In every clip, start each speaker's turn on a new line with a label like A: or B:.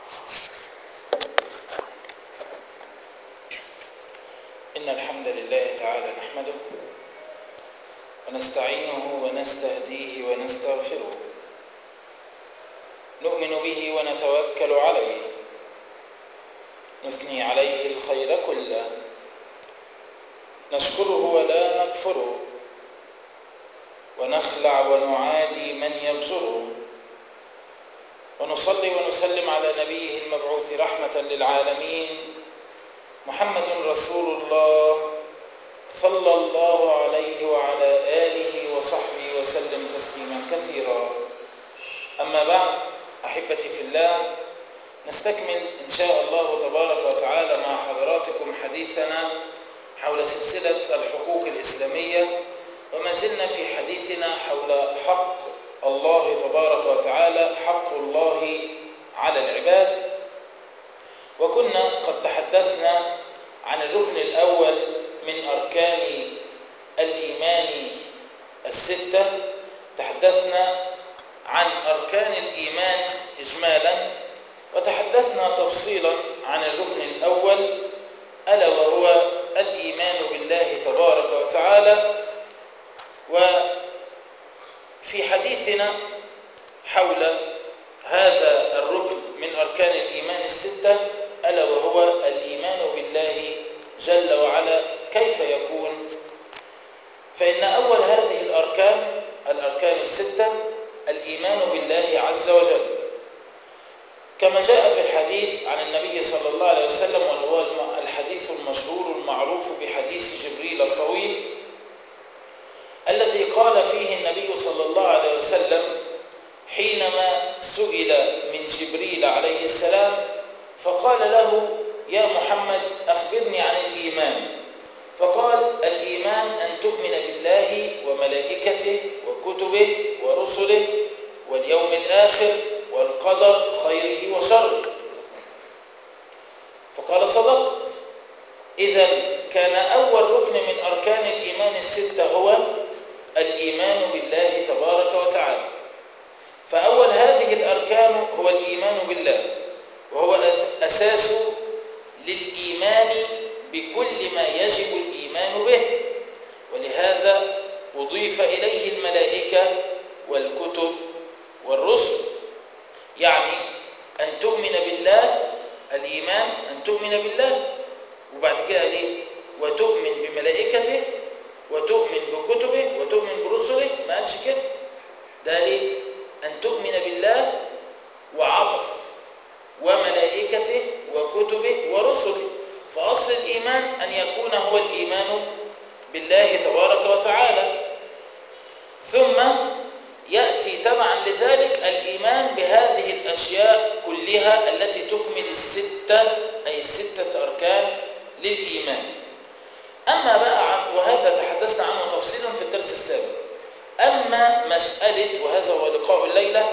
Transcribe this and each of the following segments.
A: إن الحمد لله تعالى نحمده ونستعينه ونستهديه ونستغفره نؤمن به ونتوكل عليه نثني عليه الخير كله نشكره ولا نكفره ونخلع ونعادي من يبزره ونصلي ونسلم على نبيه المبعوث رحمة للعالمين محمد رسول الله صلى الله عليه وعلى آله وصحبه وسلم تسليما كثيرا أما بعد أحبتي في الله نستكمل إن شاء الله تبارك وتعالى مع حضراتكم حديثنا حول سلسلة الحقوق الإسلامية وما زلنا في حديثنا حول حق الله تبارك وتعالى حق الله على العباد وكنا قد تحدثنا عن الركن الأول من أركان الإيمان الستة تحدثنا عن أركان الإيمان إجمالا وتحدثنا تفصيلا عن الركن الأول ألا وهو الإيمان بالله تبارك وتعالى وفي حديثنا حول هذا الركن من أركان الإيمان الستة ألا وهو الإيمان بالله جل وعلا كيف يكون فإن أول هذه الأركان الأركان الستة الإيمان بالله عز وجل كما جاء في الحديث عن النبي صلى الله عليه وسلم وهو الحديث المشهور المعروف بحديث جبريل الطويل الذي قال فيه النبي صلى الله عليه وسلم حينما سئل من جبريل عليه السلام فقال له يا محمد أخبرني عن الإيمان فقال الإيمان أن تؤمن بالله وملائكته وكتبه ورسله واليوم الآخر والقدر خيره وشره فقال صدقت إذا كان أول ركن من أركان الإيمان الستة هو الإيمان بالله تبارك وتعالى فأول هذه الأركان هو الإيمان بالله وهو أساس للإيمان بكل ما يجب الإيمان به ولهذا أضيف إليه الملائكة والكتب والرسل يعني أن تؤمن بالله الإيمان أن تؤمن بالله وبعد كده ليه وتؤمن بملائكته وتؤمن بكتبه وتؤمن برسله ما قالش كده ده ليه أن تؤمن بالله وعطف وملائكته وكتبه ورسله فأصل الإيمان أن يكون هو الإيمان بالله تبارك وتعالى ثم يأتي تبعا لذلك الإيمان بهذه الأشياء كلها التي تكمل الستة أي الستة أركان للإيمان أما بقى عن وهذا تحدثنا عنه تفصيلا في الدرس السابق أما مسألة وهذا هو لقاء الليلة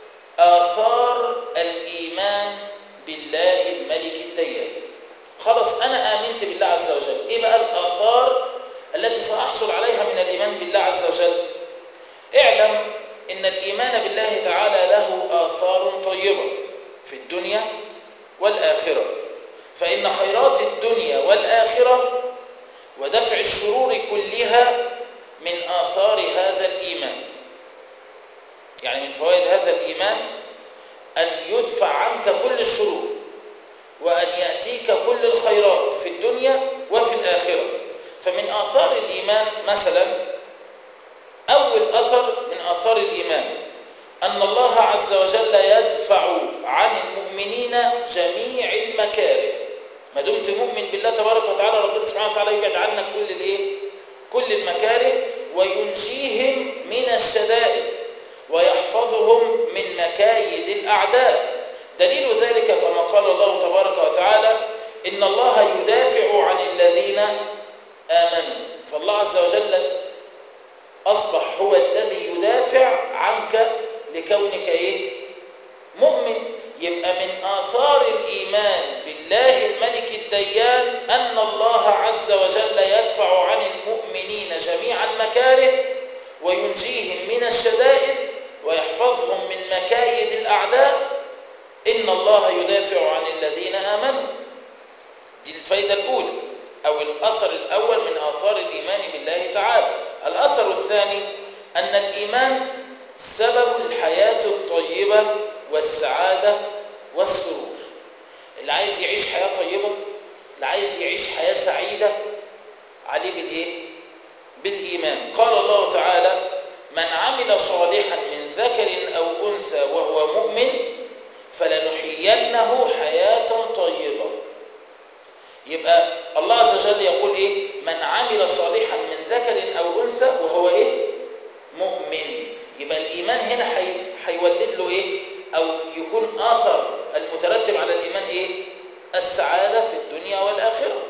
A: آثار الإيمان بالله الملك الديان خلاص أنا آمنت بالله عز وجل إيه بقى الآثار التي سأحصل عليها من الإيمان بالله عز وجل اعلم إن الإيمان بالله تعالى له آثار طيبة في الدنيا والآخرة فإن خيرات الدنيا والآخرة ودفع الشرور كلها من آثار هذا الإيمان يعني من فوائد هذا الإيمان أن يدفع عنك كل الشرور وأن يأتيك كل الخيرات في الدنيا وفي الآخرة فمن آثار الإيمان مثلا أول أثر من آثار الإيمان أن الله عز وجل يدفع عن المؤمنين جميع المكاره ما دمت مؤمن بالله تبارك وتعالى ربنا سبحانه وتعالى يبعد عنك كل الايه كل المكاره وينجيهم من الشدائد ويحفظهم من مكايد الأعداء دليل ذلك كما قال الله تبارك وتعالى إن الله يدافع عن الذين آمنوا فالله عز وجل أصبح هو الذي يدافع عنك لكونك إيه؟ مؤمن يبقى من آثار الإيمان بالله الملك الديان أن الله عز وجل يدفع عن المؤمنين جميع المكاره وينجيهم من الشدائد ويحفظهم من مكايد الأعداء إن الله يدافع عن الذين آمنوا دي الفايدة الأولى أو الأثر الأول من آثار الإيمان بالله تعالى الأثر الثاني أن الإيمان سبب الحياة الطيبة والسعادة والسرور اللي عايز يعيش حياة طيبة اللي عايز يعيش حياة سعيدة عليه بالإيه؟ بالإيمان قال الله تعالى من عمل صالحا من ذكر أو أنثى وهو مؤمن فلنحيينه حياة طيبة يبقى الله عز وجل يقول إيه من عمل صالحا من ذكر أو أنثى وهو إيه مؤمن يبقى الإيمان هنا حي... هيولد له إيه أو يكون آثر المترتب على الإيمان إيه السعادة في الدنيا والآخرة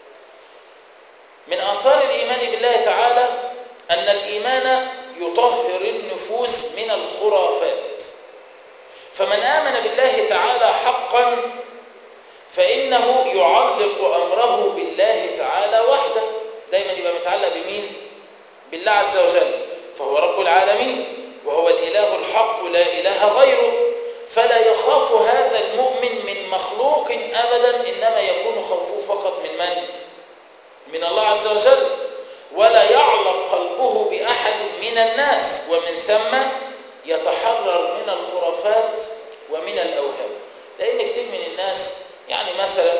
A: من آثار الإيمان بالله تعالى أن الإيمان يطهر النفوس من الخرافات فمن آمن بالله تعالى حقا فإنه يعلق أمره بالله تعالى وحده دايما يبقى متعلق بمين بالله عز وجل فهو رب العالمين وهو الإله الحق لا إله غيره فلا يخاف هذا المؤمن من مخلوق أبدا إنما يكون خوفه فقط من من؟ من الله عز وجل ولا يعلق قلبه بأحد من الناس ومن ثم يتحرر من الخرافات ومن الأوهام لأن كتير من الناس يعني مثلا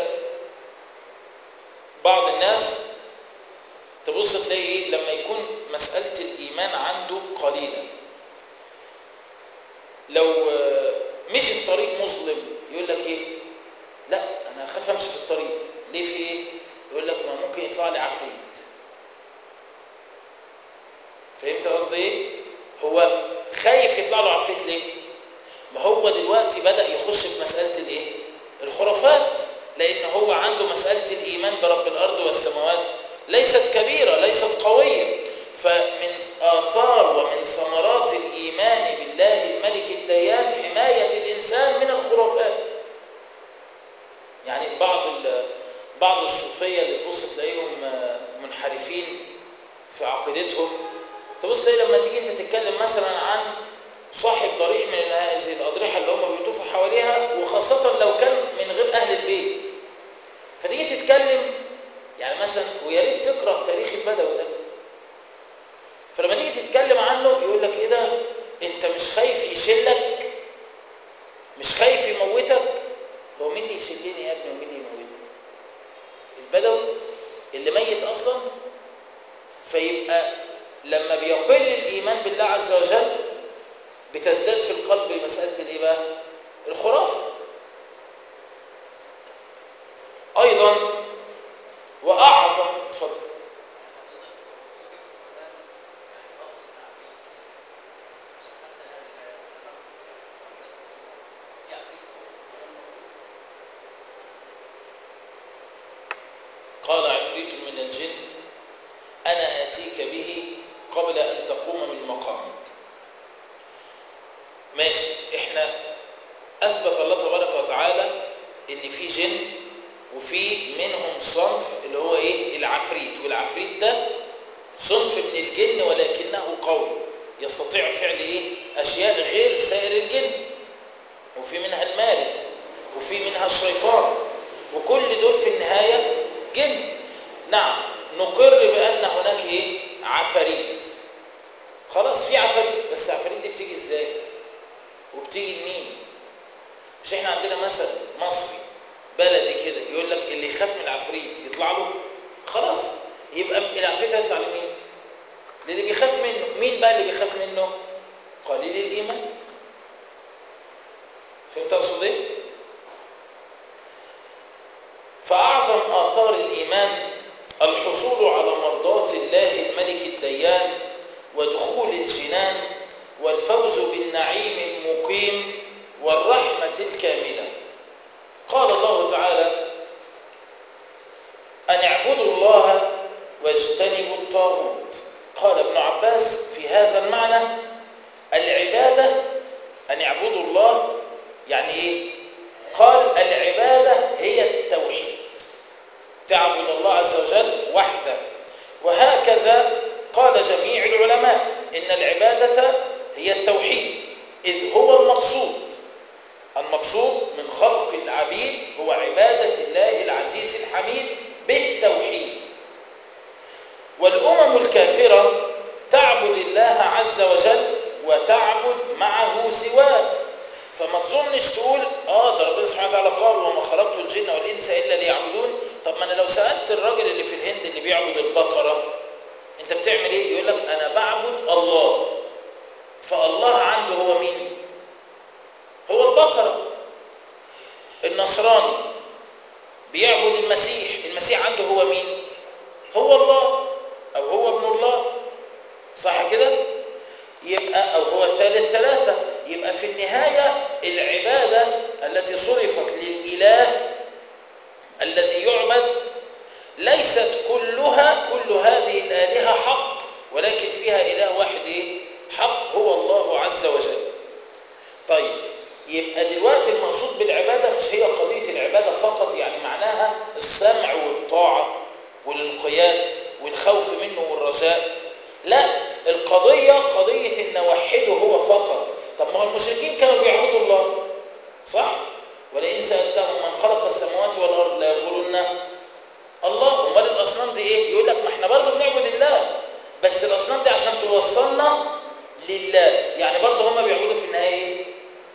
A: بعض الناس تبص تلاقي ايه لما يكون مسألة الإيمان عنده قليلة لو مشي في طريق مظلم يقول لك ايه لا انا اخاف امشي في الطريق ليه في ايه يقول لك ما ممكن يطلع لي عفريت فهمت قصدي ايه هو خايف يطلع له عفريت ليه ما هو دلوقتي بدأ يخش في مسألة الايه الخرافات لان هو عنده مسألة الايمان برب الارض والسماوات ليست كبيرة ليست قوية فمن آثار ومن ثمرات الإيمان بالله الملك الديان حماية الإنسان من الخرافات يعني بعض بعض الصوفية اللي تبص تلاقيهم منحرفين في عقيدتهم تبص تلاقي لما تيجي انت تتكلم مثلا عن صاحب ضريح من هذه الأضرحة اللي هم بيطوفوا حواليها وخاصة لو كان من غير أهل البيت فتيجي تتكلم يعني مثلا ويا ريت تقرا تاريخ البدوي ده فلما تيجي تتكلم عنه يقول لك ايه ده انت مش خايف يشلك مش خايف يموتك هو مين اللي يشلني يا ابني ومين اللي يموتني البدوي اللي ميت اصلا فيبقى لما بيقل الايمان بالله عز وجل بتزداد في القلب مساله الايه بقى الخرافه ايضا واعظم اتفضل قال عفريت من الجن انا اتيك به قبل ان تقوم من مقامك ماشي احنا اثبت الله تبارك وتعالى ان في جن وفي منهم صنف اللي هو ايه العفريت والعفريت ده صنف من الجن ولكنه قوي يستطيع فعل ايه اشياء غير سائر الجن وفي منها المارد وفي منها الشيطان وكل دول في النهاية جن نعم نقر بأن هناك ايه عفاريت خلاص في عفاريت بس العفاريت دي بتيجي ازاي وبتيجي لمين مش احنا عندنا مثل مصري بلدي كده يقول لك اللي يخاف من العفريت يطلع له خلاص يبقى العفريت هيطلع لمين للي بيخاف منه مين بقى اللي بيخاف منه قليل الايمان فهمت اقصد ايه فاعظم اثار الايمان الحصول على مرضات الله الملك الديان ودخول الجنان والفوز بالنعيم المقيم والرحمه الكامله قال الله تعالى أن اعبدوا الله واجتنبوا الطاغوت قال ابن عباس في هذا المعنى العبادة أن اعبدوا الله يعني إيه؟ قال العبادة هي التوحيد تعبد الله عز وجل وحده وهكذا قال جميع العلماء إن العبادة هي التوحيد إذ هو المقصود المقصود من العبيد هو عبادة الله العزيز الحميد بالتوحيد والأمم الكافرة تعبد الله عز وجل وتعبد معه سواه فما تظنش تقول اه ده ربنا سبحانه وتعالى قال وما خلقت الجن والانس الا ليعبدون طب ما انا لو سالت الراجل اللي في الهند اللي بيعبد البقره انت بتعمل ايه يقول لك انا بعبد الله فالله عنده هو مين هو البقره النصراني بيعبد المسيح المسيح عنده هو مين هو الله او هو ابن الله صح كده يبقى او هو ثالث ثلاثه يبقى في النهايه العباده التي صرفت للاله الذي يعبد ليست كلها كل هذه الالهه حق ولكن فيها اله واحد ايه حق هو الله عز وجل طيب يبقى دلوقتي المقصود بالعباده مش هي قضيه العباده فقط يعني معناها السمع والطاعه والانقياد والخوف منه والرجاء لا القضيه قضيه ان نوحده هو فقط طب ما هو المشركين كانوا بيعبدوا الله صح ولئن سالتهم من خلق السماوات والارض لا يقولون الله امال الاصنام دي ايه يقول لك ما احنا برضه بنعبد الله بس الاصنام دي عشان توصلنا لله يعني برضه هم بيعبدوا في النهايه ايه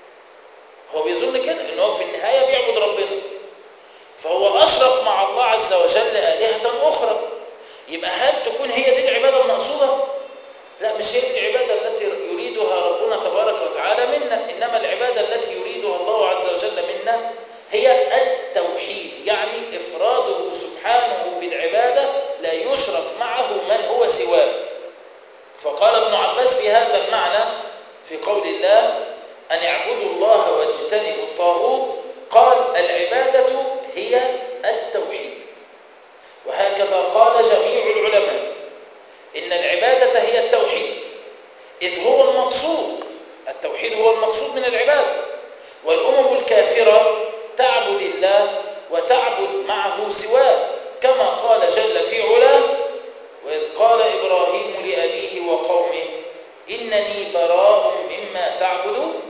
A: هو بيظن كده ان هو في النهايه بيعبد ربنا فهو اشرك مع الله عز وجل الهه اخرى يبقى هل تكون هي دي العباده المقصوده لا مش هي دي العباده التي يريدها ربنا تبارك وتعالى منا انما العباده التي يريدها الله عز وجل منا هي التوحيد يعني افراده سبحانه بالعباده لا يشرك معه من هو سواه فقال ابن عباس في هذا المعنى في قول الله أن اعبدوا الله واجتنبوا الطاغوت قال العبادة هي التوحيد وهكذا قال جميع العلماء إن العبادة هي التوحيد إذ هو المقصود التوحيد هو المقصود من العبادة والأمم الكافرة تعبد الله وتعبد معه سواه كما قال جل في علاه وإذ قال إبراهيم لأبيه وقومه إنني براء مما تعبدون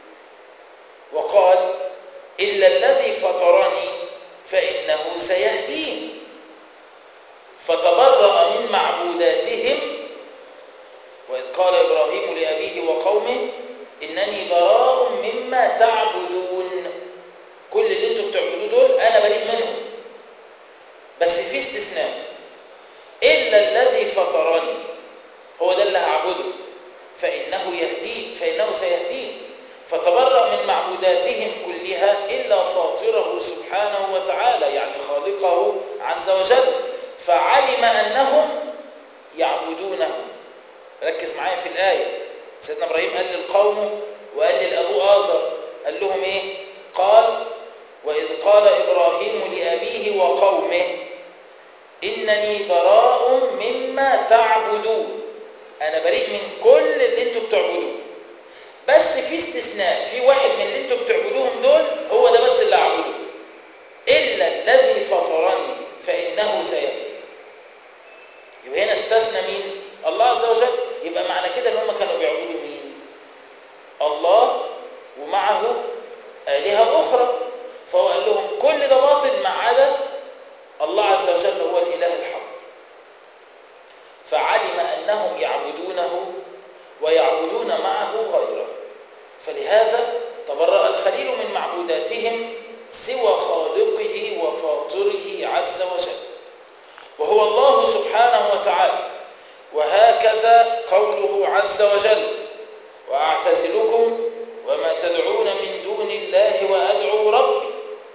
A: وقال إلا الذي فطرني فإنه سيهدين فتبرأ من معبوداتهم وإذ قال إبراهيم لأبيه وقومه إنني براء مما تعبدون كل اللي انتم بتعبدوه دول أنا بريء منهم بس في استثناء إلا الذي فطرني هو ده اللي هعبده فإنه يهدين فإنه سيهدين فتبرأ من معبوداتهم كلها إلا فاطره سبحانه وتعالى يعني خالقه عز وجل فعلم أنهم يعبدونه ركز معايا في الآية سيدنا إبراهيم قال للقوم وقال للأبو آزر قال لهم إيه قال وإذ قال إبراهيم لأبيه وقومه إنني براء مما تعبدون أنا بريء من كل اللي انتوا بتعبدوه بس في استثناء في واحد من اللي انتوا بتعبدوهم دول هو ده بس اللي اعبده الا الذي فطرني فانه سيهدي يبقى هنا استثنى مين الله عز وجل يبقى معنى كده ان هم كانوا بيعبدوا مين الله ومعه الهه اخرى فهو قال لهم كل ده باطل ما عدا الله عز وجل هو الاله الحق فعلم انهم يعبدونه ويعبدون معه غيره فلهذا تبرأ الخليل من معبوداتهم سوى خالقه وفاطره عز وجل وهو الله سبحانه وتعالى وهكذا قوله عز وجل وأعتزلكم وما تدعون من دون الله وأدعو ربي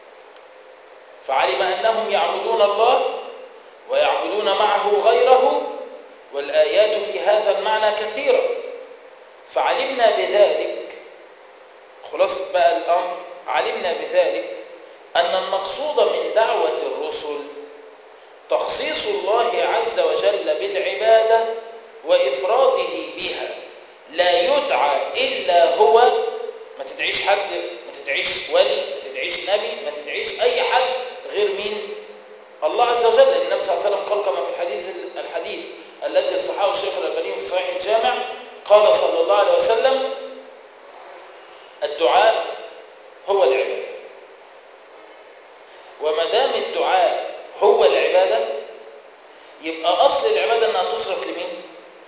A: فعلم أنهم يعبدون الله ويعبدون معه غيره والآيات في هذا المعنى كثيرة فعلمنا بذلك خلاصة بقى الأمر علمنا بذلك أن المقصود من دعوة الرسل تخصيص الله عز وجل بالعبادة وإفراده بها لا يدعى إلا هو ما تدعيش حد ما تدعيش ولي ما تدعيش نبي ما تدعيش أي حد غير مين الله عز وجل النبي صلى الله عليه وسلم قال كما في الحديث الحديث الذي صححه الشيخ الألباني في صحيح الجامع قال صلى الله عليه وسلم الدعاء هو العبادة وما دام الدعاء هو العبادة يبقى أصل العبادة أنها تصرف لمين؟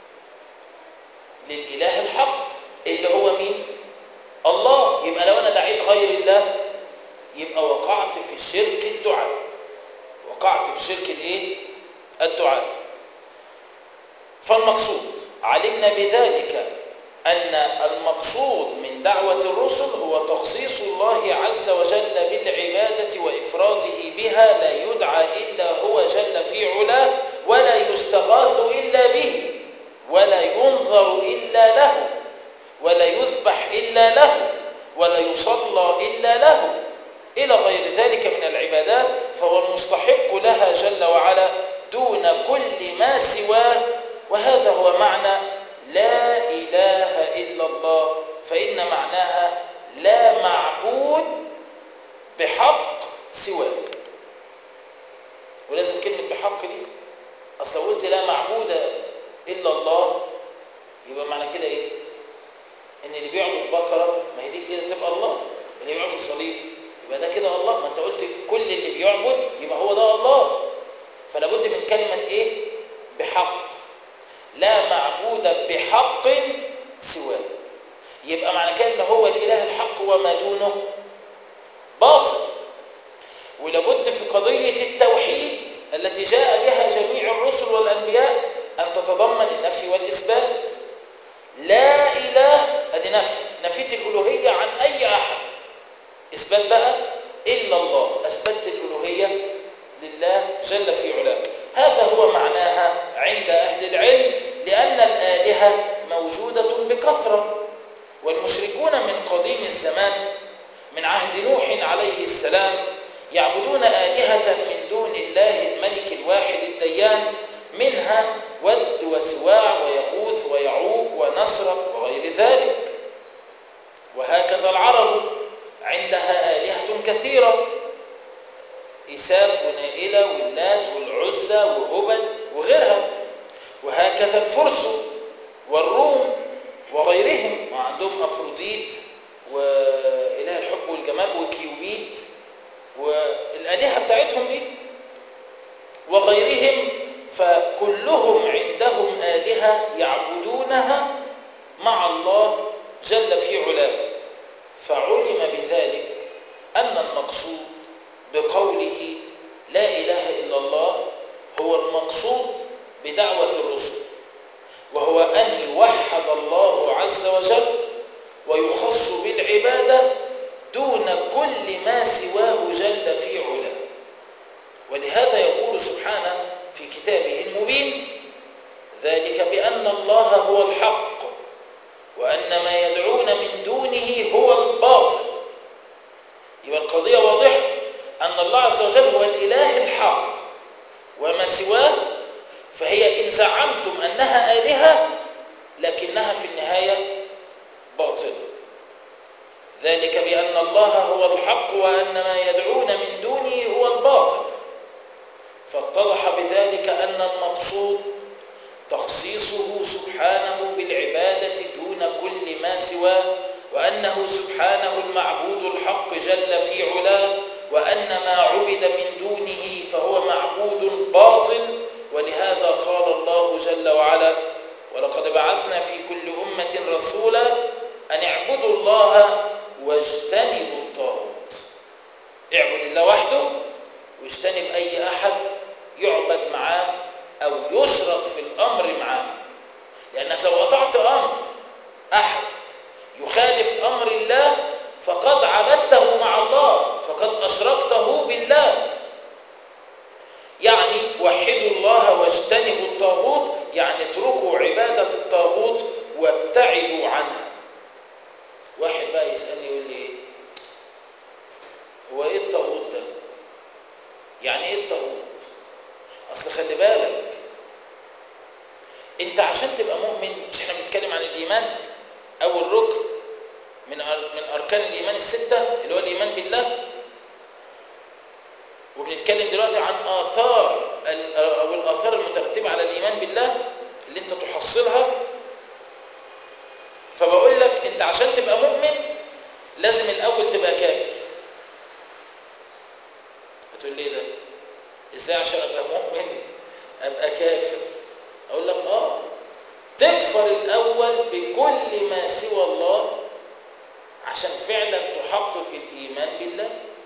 A: للإله الحق اللي هو مين؟ الله يبقى لو أنا دعيت غير الله يبقى وقعت في شرك الدعاء وقعت في شرك الايه الدعاء فالمقصود علمنا بذلك أن المقصود من دعوة الرسل هو تخصيص الله عز وجل بالعبادة وإفراده بها لا يدعى إلا هو جل في علاه ولا يستغاث إلا به ولا ينظر إلا له ولا يذبح إلا له ولا يصلى إلا له إلى غير ذلك من العبادات فهو المستحق لها جل وعلا دون كل ما سواه وهذا هو معنى لا إله إلا الله فإن معناها لا معبود بحق سواه ولازم كلمة بحق دي أصل لو قلت لا معبود إلا الله يبقى معنى كده إيه؟ إن اللي بيعبد بقرة ما هي دي كده تبقى الله اللي بيعبد صليب يبقى ده كده الله ما أنت قلت كل اللي بيعبد يبقى هو ده الله فلا بد من كلمة إيه؟ بحق لا معبود بحق سواه يبقى معنى كده ان هو الاله الحق وما دونه باطل ولابد في قضيه التوحيد التي جاء بها جميع الرسل والانبياء ان تتضمن النفي والاثبات لا اله ادي نفي نفيت الالوهيه عن اي احد اثبات بقى الا الله اثبتت الالوهيه لله جل في علاه هذا هو معناها عند أهل العلم لأن الآلهة موجودة بكثرة والمشركون من قديم الزمان من عهد نوح عليه السلام يعبدون آلهة من دون الله الملك الواحد الديان منها ود وسواع ويغوث ويعوق ونسر وغير ذلك وهكذا العرب عندها آلهة كثيرة إساف ونائلة واللات والعزى وهبل وغيرها وهكذا الفرس والروم وغيرهم وعندهم أفروديت وإله الحب والجمال وكيوبيت والآلهة بتاعتهم دي وغيرهم فكلهم عندهم آلهة يعبدونها مع الله جل في علاه فعلم بذلك أن المقصود بقوله لا إله إلا الله هو المقصود بدعوة الرسل وهو أن يوحد الله عز وجل ويخص بالعبادة دون كل ما سواه جل في علاه ولهذا يقول سبحانه في كتابه المبين ذلك بأن الله هو الحق وأن ما يدعون من دونه هو الباطل يبقى القضية واضحة أن الله عز وجل هو الإله الحق وما سواه فهي إن زعمتم أنها آلهة لكنها في النهاية باطلة ذلك بأن الله هو الحق وأن ما يدعون من دونه هو الباطل فاتضح بذلك أن المقصود تخصيصه سبحانه بالعبادة دون كل ما سواه وأنه سبحانه المعبود الحق جل في علاه وأن ما عبد من دونه فهو معبود باطل ولهذا قال الله جل وعلا ولقد بعثنا في كل أمة رسولا أن اعبدوا الله واجتنبوا الطاغوت اعبد الله وحده واجتنب أي أحد يعبد معاه أو يشرك في الأمر معاه لأنك لو قطعت أمر أحد يخالف أمر الله فقد عبدته مع الله فقد أشركته بالله يعني وحدوا الله واجتنبوا الطاغوت يعني اتركوا عبادة الطاغوت وابتعدوا عنها واحد بقى يسألني يقول لي ايه هو ايه الطاغوت ده يعني ايه الطاغوت اصل خلي بالك انت عشان تبقى مؤمن مش احنا بنتكلم عن الايمان اول ركن من من اركان الايمان السته اللي هو الايمان بالله وبنتكلم دلوقتي عن اثار او الاثار المترتبه على الايمان بالله اللي انت تحصلها فبقول لك انت عشان تبقى مؤمن لازم الاول تبقى كافر هتقول لي ده ازاي عشان ابقى مؤمن ابقى كافر اقول لك اه تكفر الاول بكل ما سوى الله عشان فعلا تحقق الايمان بالله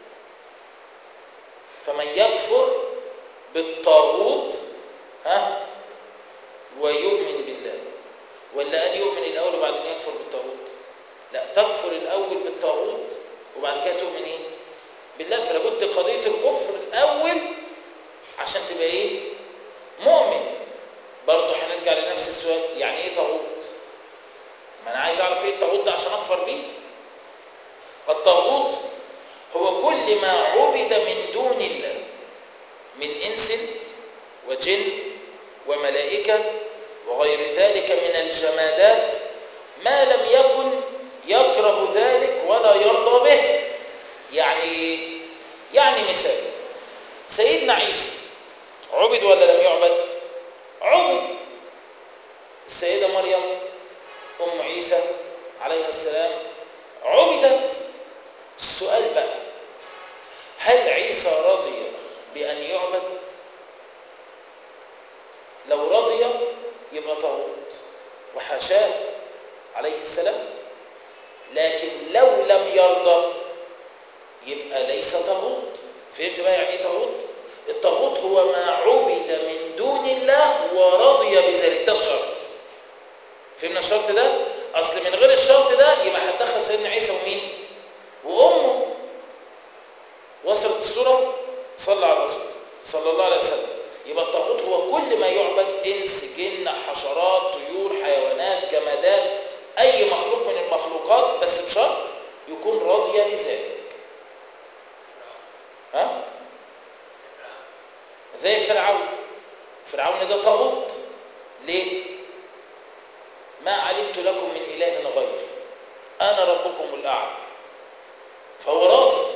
A: فمن يكفر بالطاغوت ها ويؤمن بالله ولا قال يؤمن الاول وبعدين يكفر بالطاغوت لا تكفر الاول بالطاغوت وبعد كده تؤمن ايه بالله فلا بد قضيه الكفر الاول عشان تبقى ايه مؤمن برضه هنرجع لنفس السؤال يعني ايه طاغوت ما انا عايز اعرف ايه الطاغوت ده عشان اكفر بيه الطاغوت هو كل ما عبد من دون الله من انس وجن وملائكه وغير ذلك من الجمادات ما لم يكن يكره ذلك ولا يرضى به يعني يعني مثال سيدنا عيسى عبد ولا لم يعبد عبد السيدة مريم أم عيسى عليها السلام عبدت السؤال بقى هل عيسى رضي بأن يعبد لو رضي يبقى طاغوت وحاشاه عليه السلام لكن لو لم يرضى يبقى ليس طاغوت فهمت بقى يعني ايه طاغوت الطاغوت هو ما عبد من دون الله ورضي بذلك ده الشرط فهمنا الشرط ده اصل من غير الشرط ده يبقى هتدخل سيدنا عيسى ومين وامه وصلت الصوره صلى على الرسول صلى الله عليه وسلم يبقى الطاغوت هو كل ما يعبد انس جن حشرات طيور حيوانات جمادات اي مخلوق من المخلوقات بس بشرط يكون راضي بذلك ها زي فرعون فرعون ده طاغوت ليه ما علمت لكم من اله غيري انا ربكم الاعلى فهو راضي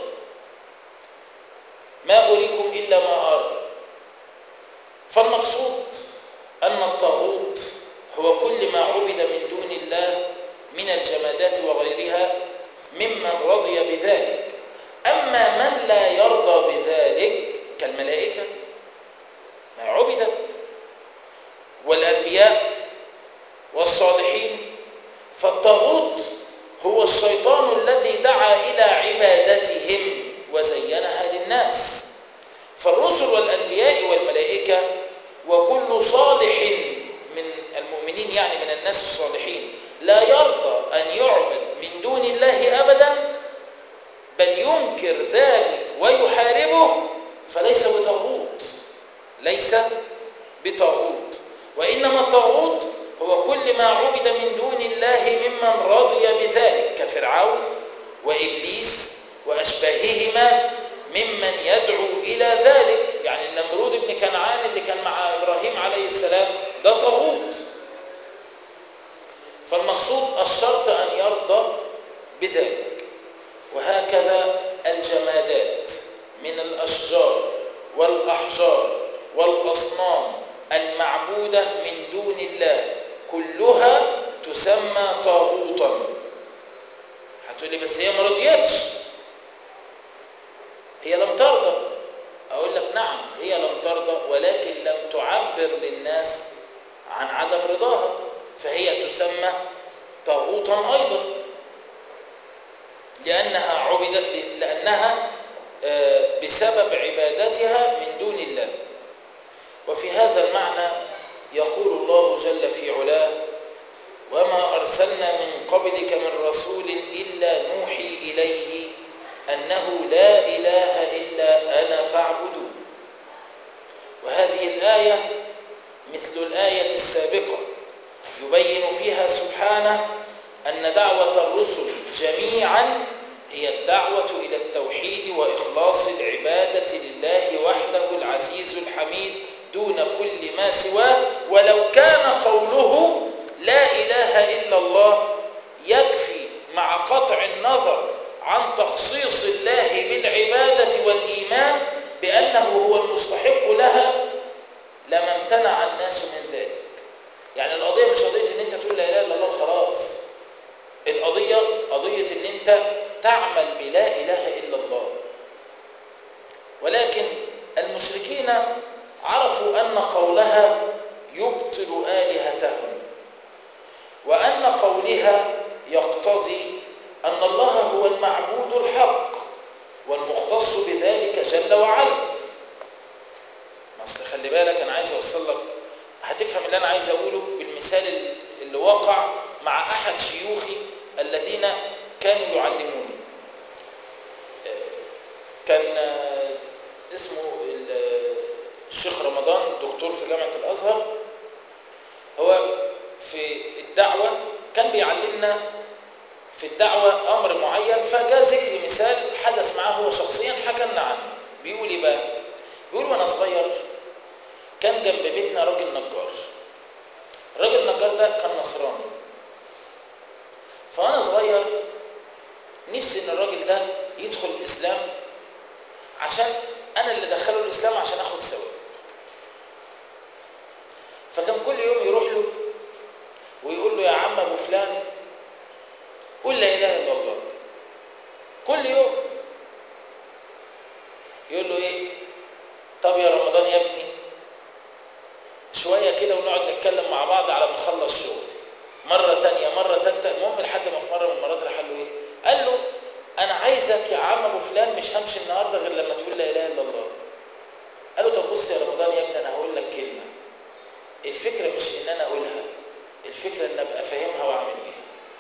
A: ما اريكم الا ما ارى فالمقصود ان الطاغوت هو كل ما عبد من دون الله من الجمادات وغيرها ممن رضي بذلك اما من لا يرضى بذلك كالملائكه ما عبدت والانبياء والصالحين فالطاغوت هو الشيطان الذي دعا الى عبادتهم وزينها للناس فالرسل والانبياء والملائكه وكل صالح من المؤمنين يعني من الناس الصالحين لا يرضى ان يعبد من دون الله ابدا بل ينكر ذلك ويحاربه فليس بطاغوت ليس بطاغوت وانما الطاغوت هو كل ما عبد من دون الله ممن رضي بذلك كفرعون وابليس واشباههما ممن يدعو الى ذلك يعني النمرود بن كنعان اللي كان مع ابراهيم عليه السلام ده طاغوت فالمقصود الشرط ان يرضى بذلك وهكذا الجمادات من الاشجار والاحجار والاصنام المعبوده من دون الله كلها تسمى طاغوتا هتقولي بس هي ما رضيتش هي لم ترضى اقول لك نعم هي لم ترضى ولكن لم تعبر للناس عن عدم رضاها فهي تسمى طاغوتا ايضا لانها عبدت لانها بسبب عبادتها من دون الله وفي هذا المعنى يقول الله جل في علاه وما ارسلنا من قبلك من رسول الا نوحي اليه انه لا اله الا انا فاعبدون وهذه الايه مثل الايه السابقه يبين فيها سبحانه ان دعوه الرسل جميعا هي الدعوه الى التوحيد واخلاص العباده لله وحده العزيز الحميد دون كل ما سواه ولو كان قوله لا اله الا الله يكفي مع قطع النظر عن تخصيص الله بالعباده والايمان بانه هو المستحق لها لما امتنع الناس من ذلك يعني القضيه مش قضيه ان انت تقول لا اله الا الله خلاص القضيه قضيه ان انت تعمل بلا اله الا الله ولكن المشركين عرفوا أن قولها يبطل آلهتهم وأن قولها يقتضي أن الله هو المعبود الحق والمختص بذلك جل وعلا اصل خلي بالك انا عايز اوصل لك هتفهم اللي انا عايز اقوله بالمثال اللي وقع مع احد شيوخي الذين كانوا يعلموني كان اسمه الشيخ رمضان دكتور في جامعة الازهر هو في الدعوة كان بيعلمنا في الدعوة امر معين فجاء ذكر مثال حدث معاه هو شخصيا حكى لنا عنه بيقول ايه بقى بيقول وانا صغير كان جنب بيتنا راجل نجار الراجل النجار ده كان نصراني فانا صغير نفسي ان الراجل ده يدخل الاسلام عشان انا اللي دخله الاسلام عشان اخد ثواب فكان كل يوم يروح له ويقول له يا عم ابو فلان قل لا اله الا الله كل يوم يقول له ايه طب يا رمضان يا ابني شوية كده ونقعد نتكلم مع بعض على ما نخلص شغل مرة تانية مرة تالتة المهم لحد ما في مرة من المرات راح قال له ايه قال له انا عايزك يا عم ابو فلان مش همشي النهارده غير لما تقول لا اله الا الله قال له طب بص يا رمضان يا ابني انا هقول لك كلمة الفكرة مش ان انا اقولها الفكرة ان ابقى فاهمها واعمل بيها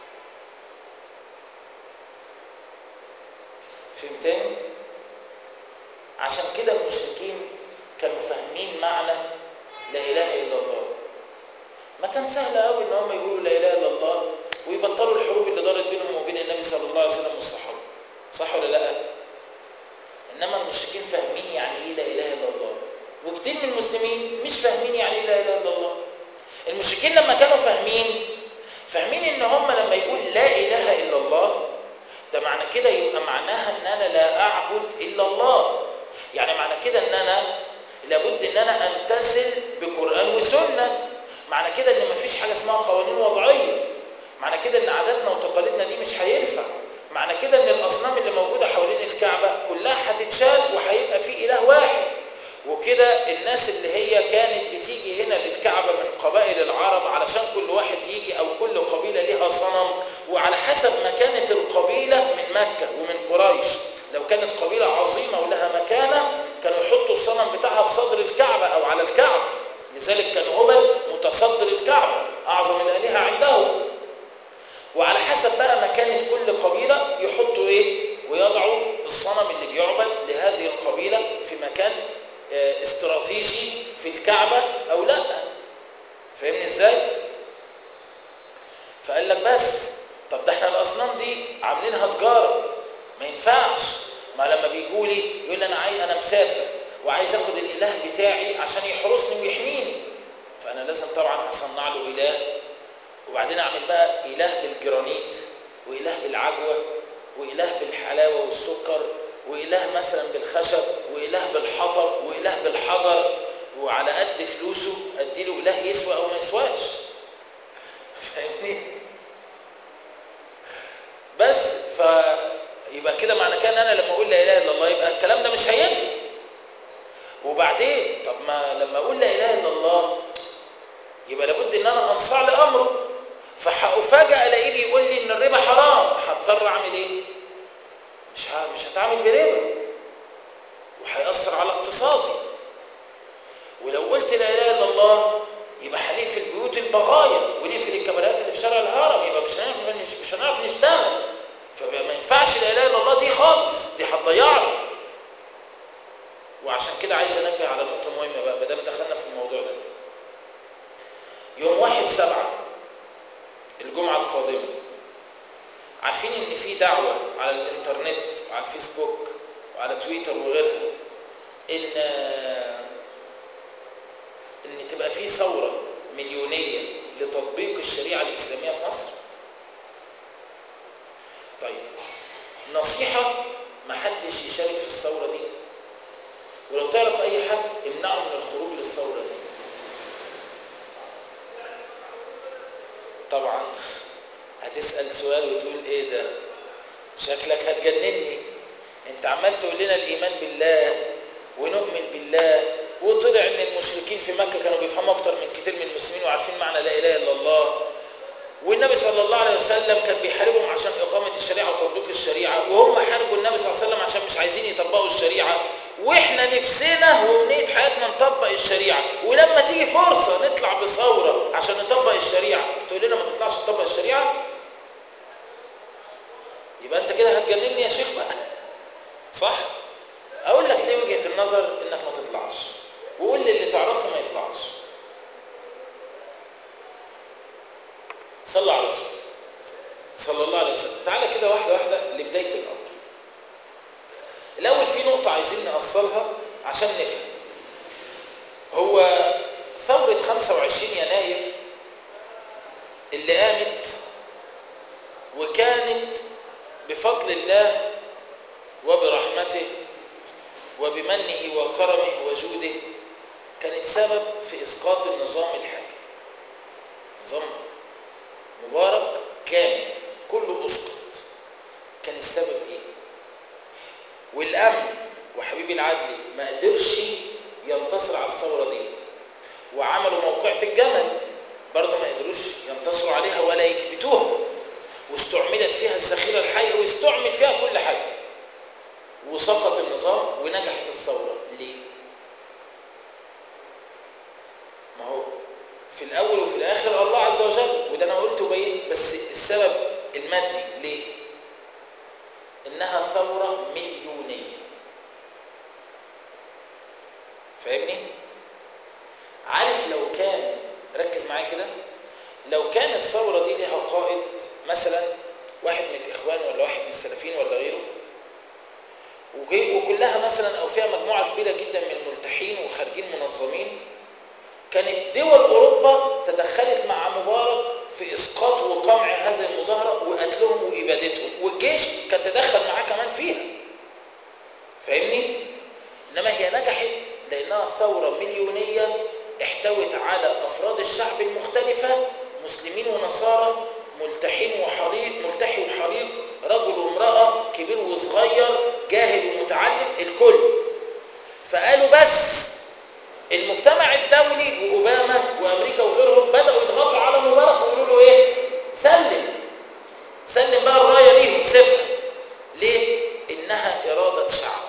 A: فهمتني عشان كده المشركين كانوا فاهمين معنى لا اله الا الله ما كان سهل قوي ان هم يقولوا لا اله الا الله ويبطلوا الحروب اللي دارت بينهم وبين النبي صلى الله عليه وسلم والصحابه صح ولا لا انما المشركين فاهمين يعني ايه لا اله الا الله وكتير من المسلمين مش فاهمين يعني ايه لا اله الا الله المشركين لما كانوا فاهمين فاهمين ان هم لما يقول لا اله الا الله ده معنى كده يبقى معناها ان انا لا اعبد الا الله يعني معنى كده ان انا لابد ان انا امتثل بقران وسنه معنى كده ان مفيش حاجه اسمها قوانين وضعيه معنى كده ان عاداتنا وتقاليدنا دي مش هينفع معنى كده ان الاصنام اللي موجوده حوالين الكعبه كلها هتتشال وهيبقى في اله واحد وكده الناس اللي هي كانت بتيجي هنا للكعبة من قبائل العرب علشان كل واحد يجي أو كل قبيلة لها صنم وعلى حسب ما كانت القبيلة من مكة ومن قريش لو كانت قبيلة عظيمة ولها مكانة كانوا يحطوا الصنم بتاعها في صدر الكعبة أو على الكعبة لذلك كان هبل متصدر الكعبة أعظم الآلهة عندهم وعلى حسب بقى مكانة كل قبيلة يحطوا إيه ويضعوا الصنم اللي بيعبد لهذه القبيلة في مكان استراتيجي في الكعبة أو لا فاهمني إزاي؟ فقال لك بس طب ده احنا الأصنام دي عاملينها تجارة ما ينفعش ما لما بيجوا لي يقول لي أنا عايز أنا مسافر وعايز آخد الإله بتاعي عشان يحرسني ويحميني فأنا لازم طبعا هصنع له إله وبعدين أعمل بقى إله بالجرانيت وإله بالعجوة وإله بالحلاوة والسكر وإله مثلا بالخشب وإله بالحطب وإله بالحجر وعلى قد فلوسه أديله إله يسوى أو ما يسواش فاهمني بس فيبقى كده معنى كده ان انا لما اقول لا اله الا الله يبقى الكلام ده مش هينفع وبعدين طب ما لما اقول لا اله الا الله يبقى لابد ان انا انصاع لامره فهافاجئ الاقيه بيقول لي ان الربا حرام هضطر اعمل ايه مش مش هتعامل بربا وهيأثر على اقتصادي ولو قلت لا اله الا الله يبقى هنقفل بيوت البغايا ونقفل الكاميرات اللي في شارع الهرم يبقى مش هنعرف مش هنعرف نشتغل فما ينفعش لا اله الا الله دي خالص دي هتضيعنا وعشان كده عايز انبه على نقطه مهمه بقى ما دام دخلنا في الموضوع ده يوم واحد سبعة الجمعة القادمة عارفين ان في دعوة على الانترنت وعلى الفيسبوك وعلى تويتر وغيرها ان ان تبقى في ثورة مليونية لتطبيق الشريعة الإسلامية في مصر طيب نصيحة محدش يشارك في الثورة دي ولو تعرف أي حد امنعه من الخروج للثورة دي طبعا هتسأل سؤال وتقول ايه ده شكلك هتجنني انت عمال تقول لنا الايمان بالله المشركين في مكة كانوا بيفهموا أكتر من كتير من المسلمين وعارفين معنى لا إله إلا الله والنبي صلى الله عليه وسلم كان بيحاربهم عشان إقامة الشريعة وتطبيق الشريعة وهم حاربوا النبي صلى الله عليه وسلم عشان مش عايزين يطبقوا الشريعة وإحنا نفسنا وأمنية حياتنا نطبق الشريعة ولما تيجي فرصة نطلع بثورة عشان نطبق الشريعة تقول لنا ما تطلعش تطبق الشريعة يبقى أنت كده هتجنني يا شيخ بقى صح؟ أقول لك ليه وجهة النظر إنك ما تطلعش وقول لي اللي تعرفه ما يطلعش صلى على رسول صلى الله عليه وسلم تعالى كده واحدة واحدة لبداية الأمر الأول في نقطة عايزين نأصلها عشان نفهم هو ثورة 25 يناير اللي قامت وكانت بفضل الله وبرحمته وبمنه وكرمه وجوده كانت سبب في إسقاط النظام الحاكم نظام مبارك كامل كله أسقط كان السبب إيه؟ والأمن وحبيبي العدلي ما قدرش ينتصر على الثورة دي وعملوا موقعة الجمل برضه ما قدروش ينتصروا عليها ولا يكبتوها واستعملت فيها الذخيرة الحية واستعمل فيها كل حاجة وسقط النظام ونجحت الثورة ليه؟ ما هو في الأول وفي الآخر الله عز وجل وده أنا قلت وبينت بس السبب المادي ليه؟ إنها ثورة مليونية فاهمني؟ عارف لو كان ركز معايا كده لو كان الثورة دي لها قائد مثلا واحد من الإخوان ولا واحد من السلفيين ولا غيره وكلها مثلا أو فيها مجموعة كبيرة جدا من الملتحين وخارجين منظمين كانت دول أوروبا تدخلت مع مبارك في إسقاط وقمع هذه المظاهرة وقتلهم وإبادتهم والجيش كان تدخل معاه كمان فيها فاهمني؟ إنما هي نجحت لأنها ثورة مليونية احتوت على أفراد الشعب المختلفة مسلمين ونصارى ملتحين وحريق ملتحي وحريق رجل وامرأة كبير وصغير جاهل ومتعلم الكل فقالوا بس المجتمع الدولي واوباما وامريكا وغيرهم بداوا يضغطوا على مبارك ويقولوا له ايه سلم سلم بقى الرايه ليهم سيبها ليه انها اراده شعب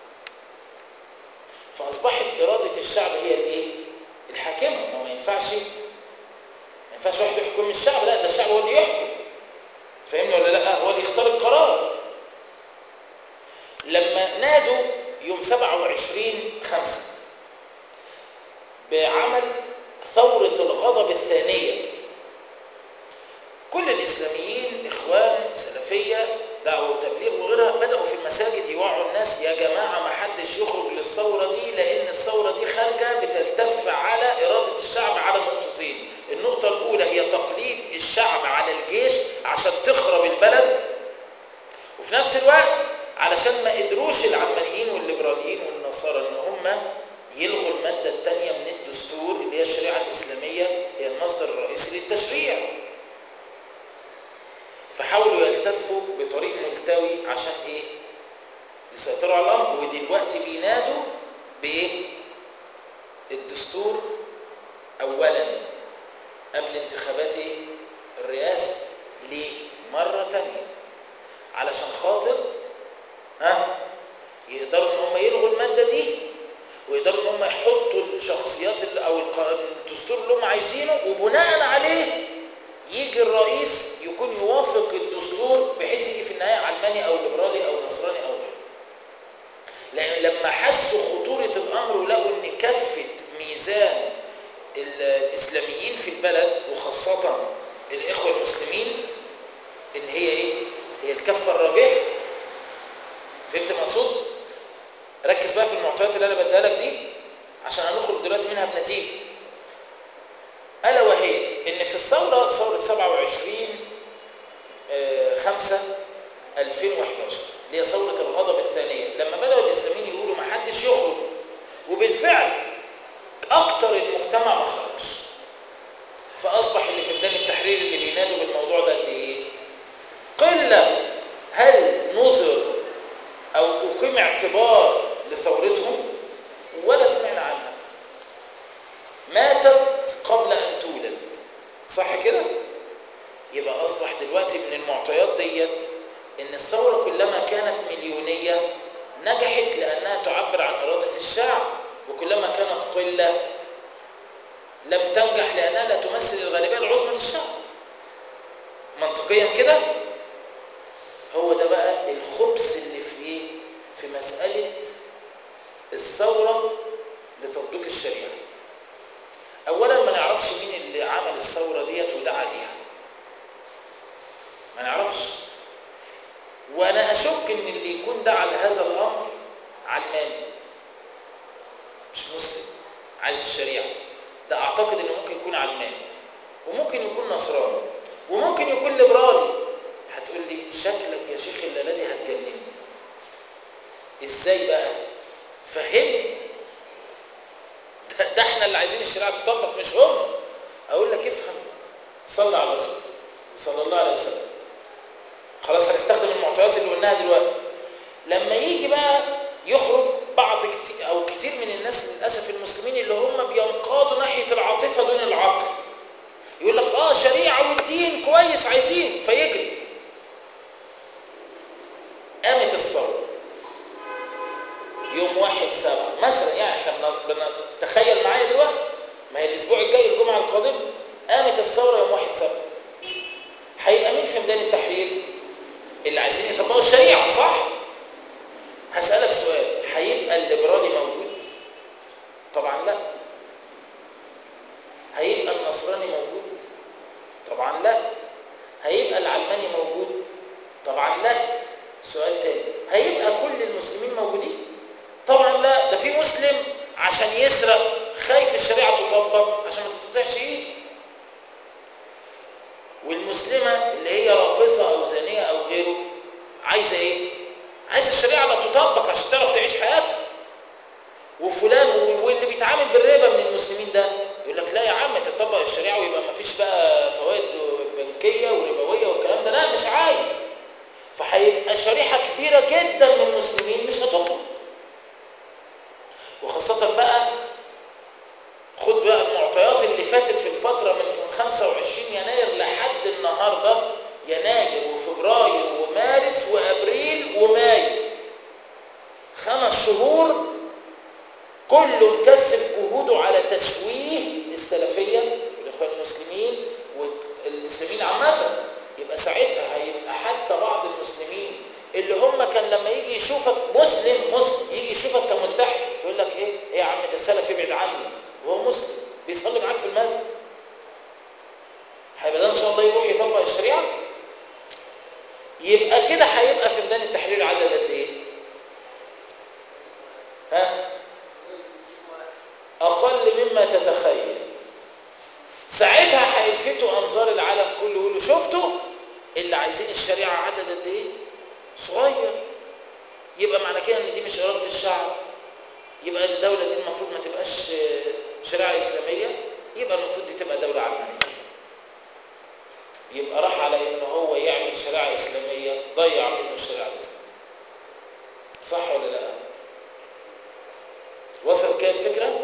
A: فاصبحت اراده الشعب هي الايه الحاكمه ما, ما ينفعش ما ينفعش واحد يحكم الشعب لا ده الشعب هو اللي يحكم فاهمني ولا لا هو اللي يختار القرار لما نادوا يوم 27 5 بعمل ثورة الغضب الثانية كل الإسلاميين إخوان سلفية دعوة وتبليغ وغيرها بدأوا في المساجد يوعوا الناس يا جماعة ما حدش يخرج للثورة دي لأن الثورة دي خارجة بتلتف على إرادة الشعب على نقطتين النقطة الأولى هي تقليب الشعب على الجيش عشان تخرب البلد وفي نفس الوقت علشان ما قدروش العلمانيين والليبراليين والنصارى ان هم يلغوا المادة الثانية من الدستور اللي هي الشريعة الإسلامية هي المصدر الرئيسي للتشريع فحاولوا يلتفوا بطريق ملتوي عشان ايه يسيطروا على الأمر ودلوقتي بينادوا بايه الدستور أولا قبل انتخابات الرئاسة ليه مرة تانية علشان خاطر ها يقدروا ان هم يلغوا المادة دي ويقدروا ان هم يحطوا الشخصيات اللي او الدستور اللي هم عايزينه وبناء عليه يجي الرئيس يكون يوافق الدستور بحيث يجي في النهايه علماني او ليبرالي او نصراني او غيره. لان لما حسوا خطوره الامر ولقوا ان كفه ميزان الاسلاميين في البلد وخاصه الاخوه المسلمين ان هي ايه؟ هي الكفه الراجحه. فهمت المقصود؟ ركز بقى في المعطيات اللي انا بديها لك دي عشان هنخرج دلوقتي منها بنتيجه الا وهي ان في الثوره ثوره 27 5 2011 اللي هي ثوره الغضب الثانيه لما بداوا الاسلاميين يقولوا ما حدش يخرج وبالفعل اكتر المجتمع ما خرجش فاصبح اللي في ميدان التحرير اللي بينادوا بالموضوع ده قد ايه قله هل نظر او اقيم اعتبار لثورتهم ولا سمعنا عنها الثورة كلما كانت مليونية نجحت لأنها تعبر عن إرادة الشعب وكلما كانت قلة لم تنجح لأنها لا تمثل الغالبية العظمى للشعب منطقيا كده هو ده بقى الخبث اللي في ايه في مسألة الثورة لتطبيق الشريعة أولا ما نعرفش مين اللي عمل الثورة ديت ودعا ليها ما نعرفش وأنا أشك إن اللي يكون دعا لهذا الأمر علماني مش مسلم عايز الشريعة ده أعتقد إنه ممكن يكون علماني وممكن يكون نصراني وممكن يكون ليبرالي هتقول لي شكلك يا شيخ الليله دي هتجنني ازاي بقى فهمني ده, ده احنا اللي عايزين الشريعه تطبق مش هم اقول لك افهم صلى على الرسول صلى الله عليه وسلم خلاص هنستخدم المعطيات اللي قلناها دلوقتي لما يجي بقى يخرج بعض كتير او كتير من الناس للاسف المسلمين اللي هم بينقادوا ناحيه العاطفه دون العقل يقول لك اه شريعه والدين كويس عايزين فيجري قامت الثوره يوم واحد سبعة مثلا يعني احنا بنتخيل معايا دلوقتي ما هي الاسبوع الجاي الجمعه القادمه قامت الثوره يوم واحد سبعة هيبقى مين في ميدان التحرير اللي عايزين يطبقوا الشريعه صح هسالك سؤال هيبقى الليبرالي موجود طبعا لا هيبقى النصراني موجود طبعا لا هيبقى العلماني موجود طبعا لا سؤال تاني هيبقى كل المسلمين موجودين طبعا لا ده في مسلم عشان يسرق خايف الشريعه تطبق عشان ما تتقطعش ايده والمسلمه اللي هي راقصه او زانيه او غيره عايزه ايه عايزه الشريعه لا تطبق عشان تعرف تعيش حياتها وفلان واللي بيتعامل بالربا من المسلمين ده يقول لك لا يا عم تطبق الشريعه ويبقى ما فيش بقى فوائد بنكيه وربويه والكلام ده لا مش عايز فهيبقى شريحه كبيره جدا من المسلمين مش هتخرج وخاصه بقى خد بقى المعطيات اللي فاتت في الفتره من 25 يناير لحد النهارده يناير وفبراير ومارس وابريل ومايو خمس شهور كله مكثف جهوده على تشويه السلفيه والاخوان المسلمين والاسلاميين عامه يبقى ساعتها هيبقى حتى بعض المسلمين اللي هم كان لما يجي يشوفك مسلم مسلم يجي يشوفك كملتحي يقول لك ايه ايه يا عم ده سلفي ابعد عنه وهو مسلم بيصلي معاك في المسجد هيبقى ده ان شاء الله يروح يطبق الشريعه يبقى كده هيبقى في ميدان التحرير عدد قد ايه ها اقل مما تتخيل ساعتها هيلفتوا انظار العالم كله يقولوا شفتوا اللي عايزين الشريعه عدد قد ايه صغير يبقى معنى كده ان دي مش اراده الشعب يبقى الدوله دي المفروض ما تبقاش شريعه اسلاميه يبقى المفروض دي تبقى دوله علمانيه يبقى راح على ان هو يعمل شريعه اسلاميه ضيع منه الشريعه الاسلاميه صح ولا لا وصل كده الفكره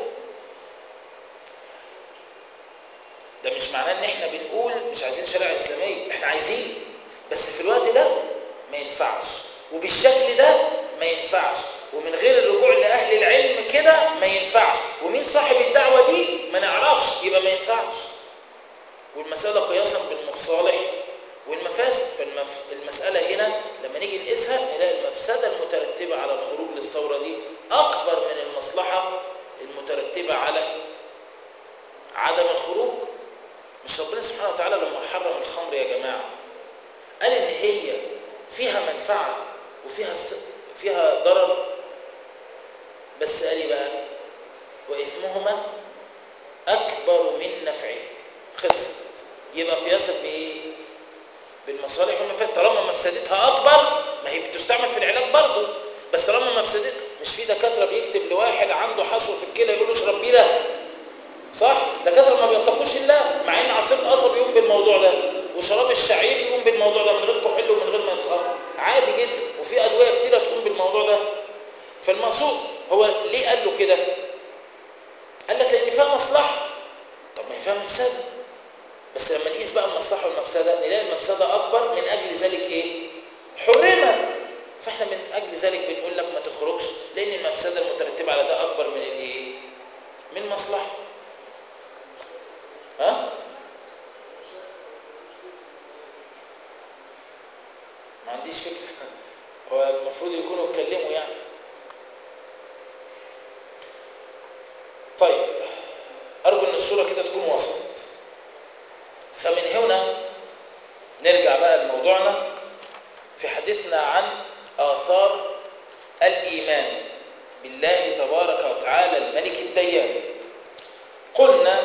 A: ده مش معناه ان احنا بنقول مش عايزين شريعه اسلاميه احنا عايزين بس في الوقت ده ما ينفعش وبالشكل ده ما ينفعش ومن غير الرجوع لاهل العلم كده ما ينفعش ومين صاحب الدعوه دي ما نعرفش يبقى ما ينفعش والمساله قياسا بالمصالح والمفاسد فالمساله هنا لما نيجي نقيسها نلاقي المفسده المترتبه على الخروج للثوره دي اكبر من المصلحه المترتبه على عدم الخروج مش ربنا سبحانه وتعالى لما حرم الخمر يا جماعه قال ان هي فيها منفعه وفيها فيها ضرر بس قال ايه بقى واثمهما اكبر من نفعه خلصت يبقى قياسا بايه بالمصالح والمفاسد طالما مفسدتها اكبر ما هي بتستعمل في العلاج برضه بس طالما مفسدتها مش في دكاتره بيكتب لواحد عنده حصوه في الكلى يقول له اشرب بيره صح دكاتره ما بيتقوش الله مع ان عصير القصب يقوم بالموضوع ده وشراب الشعير يقوم بالموضوع ده من غير كحول ومن غير ما يتخمر عادي جدا وفي ادويه كتيره تقوم بالموضوع ده فالمقصود هو ليه قال له كده قال لك لان فيها مصلحه طب ما هي فيها مفسده بس لما نقيس بقى المصلحه والمفسده نلاقي المفسده اكبر من اجل ذلك ايه حرمت فاحنا من اجل ذلك بنقول لك ما تخرجش لان المفسده المترتبه على ده اكبر من الايه من مصلحه ها ما عنديش فكره هو المفروض يكونوا اتكلموا يعني طيب ارجو ان الصوره كده تكون وصلت فمن هنا نرجع بقى لموضوعنا في حديثنا عن آثار الإيمان بالله تبارك وتعالى الملك الديان قلنا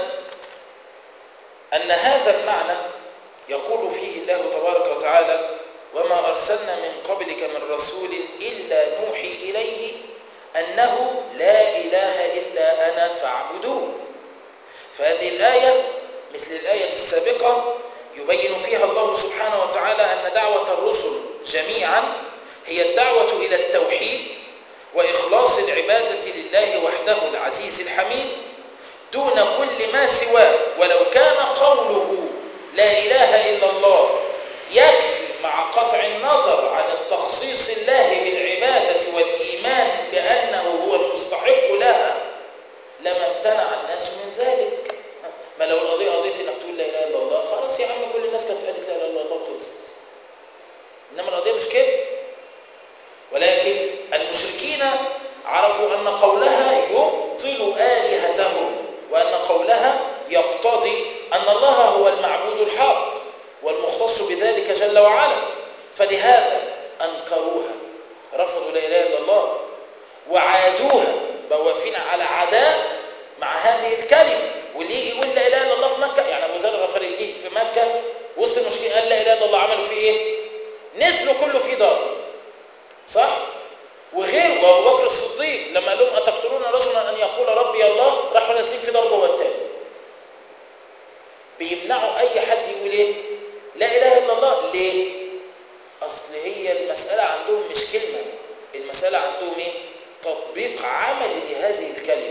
A: أن هذا المعنى يقول فيه الله تبارك وتعالى وما أرسلنا من قبلك من رسول إلا نوحي إليه أنه لا إله إلا أنا فاعبدون فهذه الآية مثل الآية السابقة يبين فيها الله سبحانه وتعالى أن دعوة الرسل جميعا هي الدعوة إلى التوحيد وإخلاص العبادة لله وحده العزيز الحميد دون كل ما سواه ولو كان قوله لا إله إلا الله يكفي مع قطع النظر عن التخصيص الله بالعبادة والإيمان بأنه هو المستحق لها لما امتنع الناس من ذلك ما لو القضية قضية انك تقول لا اله الا الله خلاص يا عم كل الناس كانت قالت لا اله الا الله وخلصت انما القضية مش كده ولكن المشركين عرفوا ان قولها يبطل آلهتهم وان قولها يقتضي ان الله هو المعبود الحق والمختص بذلك جل وعلا فلهذا انكروها رفضوا لا اله الا الله وعادوها بوافين على عداء مع هذه الكلمه واللي يجي يقول لا اله الا الله في مكه يعني ابو ذر الغفاري يجي في مكه وسط المشركين قال لا اله الا الله عملوا فيه ايه؟ نزلوا كله في دار صح؟ وغير وابو بكر الصديق لما قال لهم اتقتلون رجلا ان يقول ربي الله راحوا نازلين في ضربه والتاني بيمنعوا اي حد يقول ايه؟ لا اله الا الله ليه؟ اصل هي المساله عندهم مش كلمه المساله عندهم ايه؟ تطبيق عملي لهذه الكلمه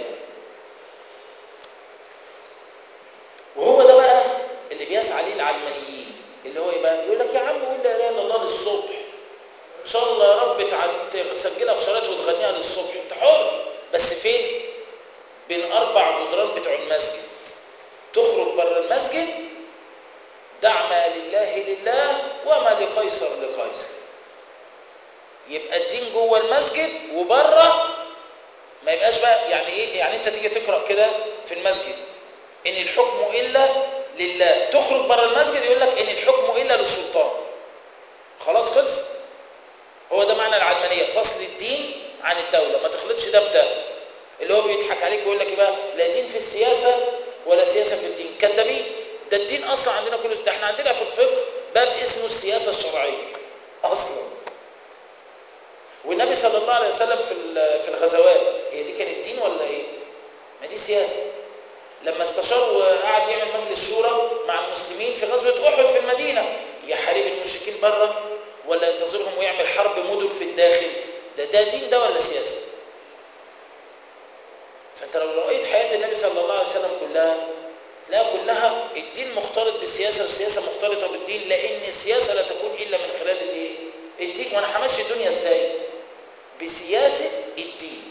A: وهو ده بقى اللي بيسعى ليه العلمانيين اللي هو يبقى يقول لك يا عم قول لا اله الا الله للصبح ان شاء الله يا رب تسجلها في شرايط وتغنيها للصبح انت حر بس فين بين اربع جدران بتوع المسجد تخرج بره المسجد دع ما لله لله وما لقيصر لقيصر يبقى الدين جوه المسجد وبره ما يبقاش بقى يعني ايه يعني انت تيجي تقرا كده في المسجد ان الحكم الا لله تخرج بره المسجد يقول لك ان الحكم الا للسلطان خلاص خلص هو ده معنى العلمانيه فصل الدين عن الدوله ما تخلطش ده بده اللي هو بيضحك عليك ويقول لك ايه بقى لا دين في السياسه ولا سياسه في الدين كذابين ده الدين اصلا عندنا كله ده احنا عندنا في الفقه باب اسمه السياسه الشرعيه اصلا والنبي صلى الله عليه وسلم في في الغزوات هي دي كانت دين ولا ايه ما دي سياسه لما استشار وقعد يعمل مجلس شورى مع المسلمين في غزوه احد في المدينه يحارب المشركين بره ولا ينتظرهم ويعمل حرب مدن في الداخل ده ده دين ده ولا سياسه فانت لو رأيت حياه النبي صلى الله عليه وسلم كلها تلاقي كلها الدين مختلط بالسياسه والسياسه مختلطه بالدين لان السياسه لا تكون الا من خلال الايه الدين وانا همشي الدنيا ازاي بسياسه الدين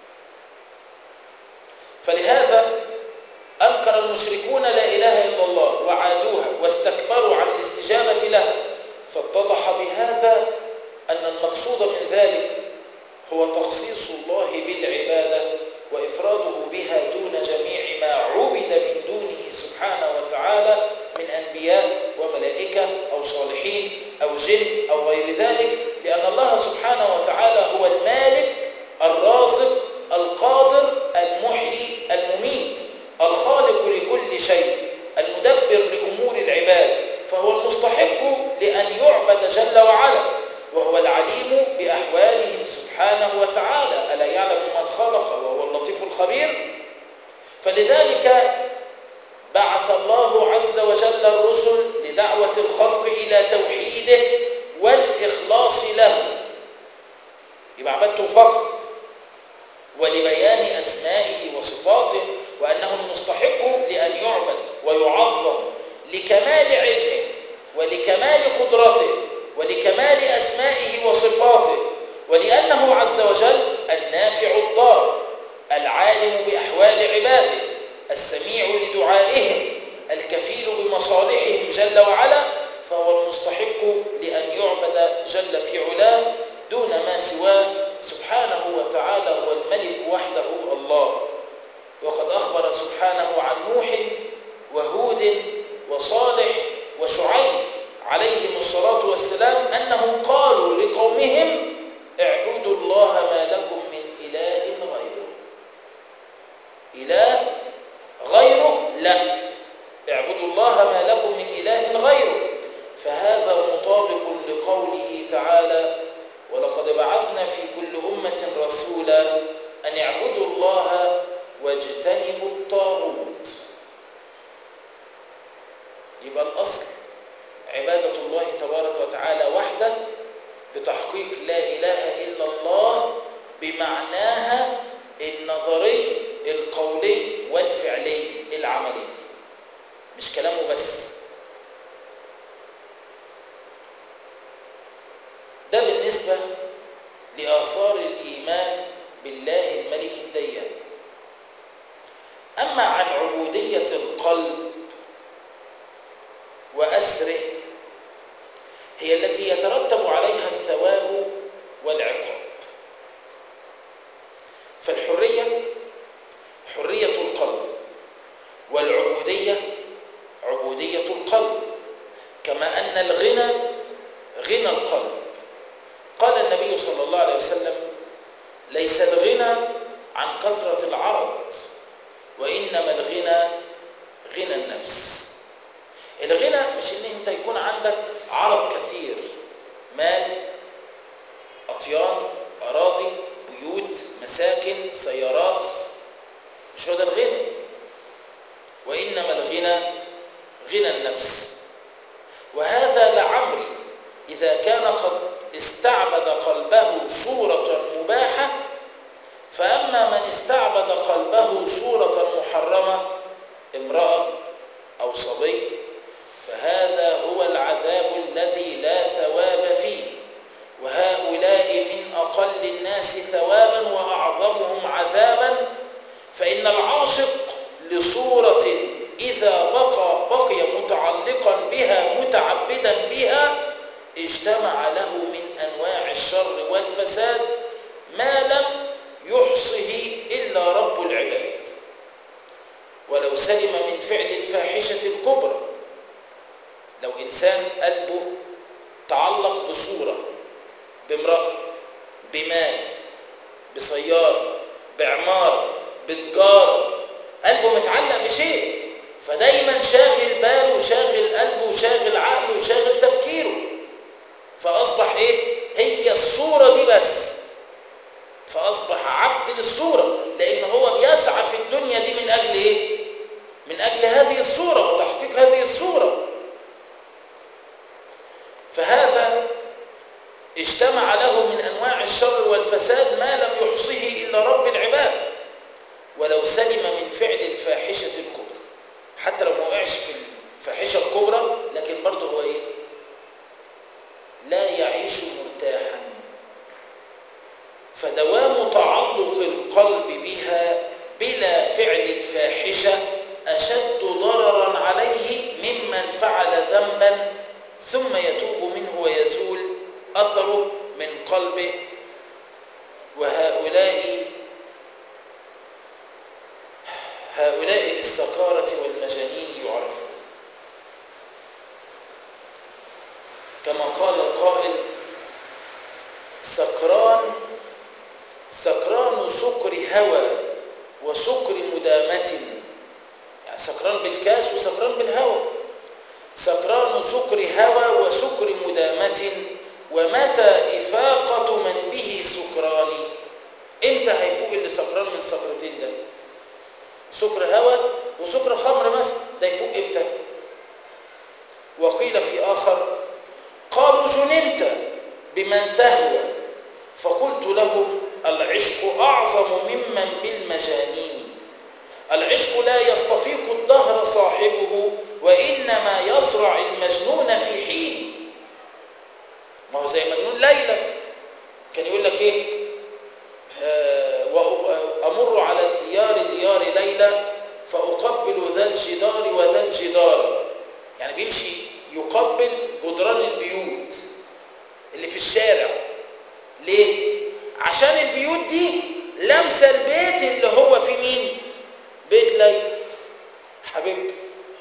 A: فلهذا انكر المشركون لا اله الا الله وعادوها واستكبروا عن الاستجابه لها فاتضح بهذا ان المقصود من ذلك هو تخصيص الله بالعباده وافراده بها دون جميع ما عبد من دونه سبحانه وتعالى من انبياء وملائكه او صالحين او جن او غير ذلك لان الله سبحانه وتعالى هو المالك الرازق القادر المحيي المميت الخالق لكل شيء المدبر لامور العباد فهو المستحق لان يعبد جل وعلا وهو العليم باحوالهم سبحانه وتعالى الا يعلم من خلق وهو اللطيف الخبير فلذلك بعث الله عز وجل الرسل لدعوه الخلق الى توحيده والاخلاص له يبقى عبادته فقط ولبيان اسمائه وصفاته وانه المستحق لان يعبد ويعظم لكمال علمه ولكمال قدرته ولكمال أسمائه وصفاته ولأنه عز وجل النافع الضار العالم بأحوال عباده السميع لدعائهم الكفيل بمصالحهم جل وعلا فهو المستحق لأن يعبد جل في علاه دون ما سواه سبحانه وتعالى هو الملك وحده الله وقد أخبر سبحانه عن نوح وهود وصالح وشعيب عليهم الصلاة والسلام أنهم قالوا لقومهم اعبدوا الله ما لكم من إله غيره إله غيره لا اعبدوا الله ما لكم من إله غيره فهذا مطابق لقوله تعالى ولقد بعثنا في كل أمة رسولا أن اعبدوا الله واجتنبوا الطاغوت يبقى الأصل عبادة الله تبارك وتعالى وحده بتحقيق لا إله إلا الله بمعناها النظري القولي والفعلي العملي مش كلامه بس ده بالنسبة لآثار الإيمان بالله الملك الديان أما عن عبودية القلب وأسره هي التي يترتب عليها الثواب والعقاب فالحرية حرية القلب والعبودية عبودية القلب كما أن الغنى غنى القلب قال النبي صلى الله عليه وسلم ليس الغنى عن كثرة العرض وإنما الغنى غنى النفس الغنى مش ان انت يكون عندك عرض كثير مال اطيان اراضي بيوت مساكن سيارات مش هو ده الغنى وانما الغنى غنى النفس وهذا لعمري اذا كان قد استعبد قلبه صوره مباحه فاما من استعبد قلبه صوره محرمه امراه او صبي فهذا هو العذاب الذي لا ثواب فيه وهؤلاء من أقل الناس ثوابا وأعظمهم عذابا فإن العاشق لصورة إذا بقى بقي متعلقا بها متعبدا بها اجتمع له من أنواع الشر والفساد ما لم يحصه إلا رب العباد ولو سلم من فعل الفاحشة الكبرى لو إنسان قلبه تعلق بصورة بامرأة بمال بسيارة بعمارة بتجارة قلبه متعلق بشيء فدايما شاغل باله وشاغل قلبه وشاغل عقله وشاغل تفكيره فأصبح إيه؟ هي الصورة دي بس فأصبح عبد للصورة لأن هو بيسعى في الدنيا دي من أجل إيه؟ من أجل هذه الصورة وتحقيق هذه الصورة فهذا اجتمع له من أنواع الشر والفساد ما لم يحصه إلا رب العباد ولو سلم من فعل الفاحشة الكبرى حتى لو ما وقعش في الفاحشة الكبرى لكن برضه هو إيه؟ لا يعيش مرتاحا فدوام تعلق القلب بها بلا فعل الفاحشة أشد ضررا عليه ممن فعل ذنبا ثم يتوب منه ويزول أثره من قلبه وهؤلاء هؤلاء بالسكارة والمجانين يعرفون كما قال القائل سكران سكران سكر هوى وسكر مدامة يعني سكران بالكاس وسكران بالهوى سكران سكر هوى وسكر مدامة ومتى إفاقة من به سكران امتى هيفوق اللي سكران من سكرتين ده سكر هوى وسكر خمر مثلا ده يفوق امتى وقيل في آخر قالوا جننت بمن تهوى فقلت لهم العشق أعظم ممن بالمجانين العشق لا يستفيق الدهر صاحبه وإنما يصرع المجنون في حين ما هو زي مجنون ليلى كان يقول لك ايه آه وامر على الديار ديار ليلى فاقبل ذا الجدار وذا الجدار يعني بيمشي يقبل جدران البيوت اللي في الشارع ليه عشان البيوت دي لمسه البيت اللي هو فيه مين بيت ليلى حبيبتي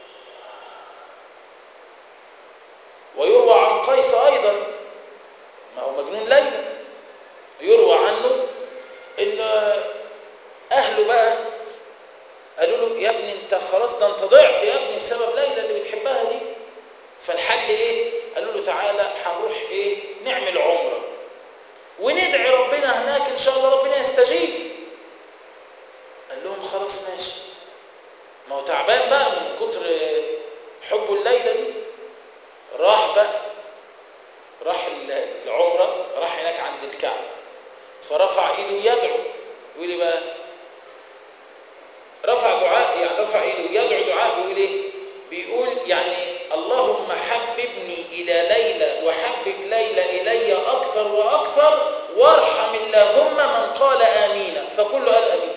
A: ويروى عن قيس ايضا ما هو مجنون ليلى يروى عنه ان اهله بقى قالوا له يا ابني انت خلاص ده انت ضعت يا ابني بسبب ليلى اللي بتحبها دي فالحل ايه قالوا له تعالى هنروح ايه نعمل عمره وندعي ربنا هناك ان شاء الله ربنا يستجيب قال لهم خلاص ماشي ما هو تعبان بقى من كتر حبه الليلة دي راح بقى راح العمرة راح هناك عند الكعبة فرفع ايده يدعو يقول ايه بقى رفع دعاء يعني رفع ايده يدعو دعاء بيقول ايه بيقول يعني اللهم حببني الى ليلى وحبب ليلى الي اكثر واكثر وارحم اللهم من قال امين فكل قال امين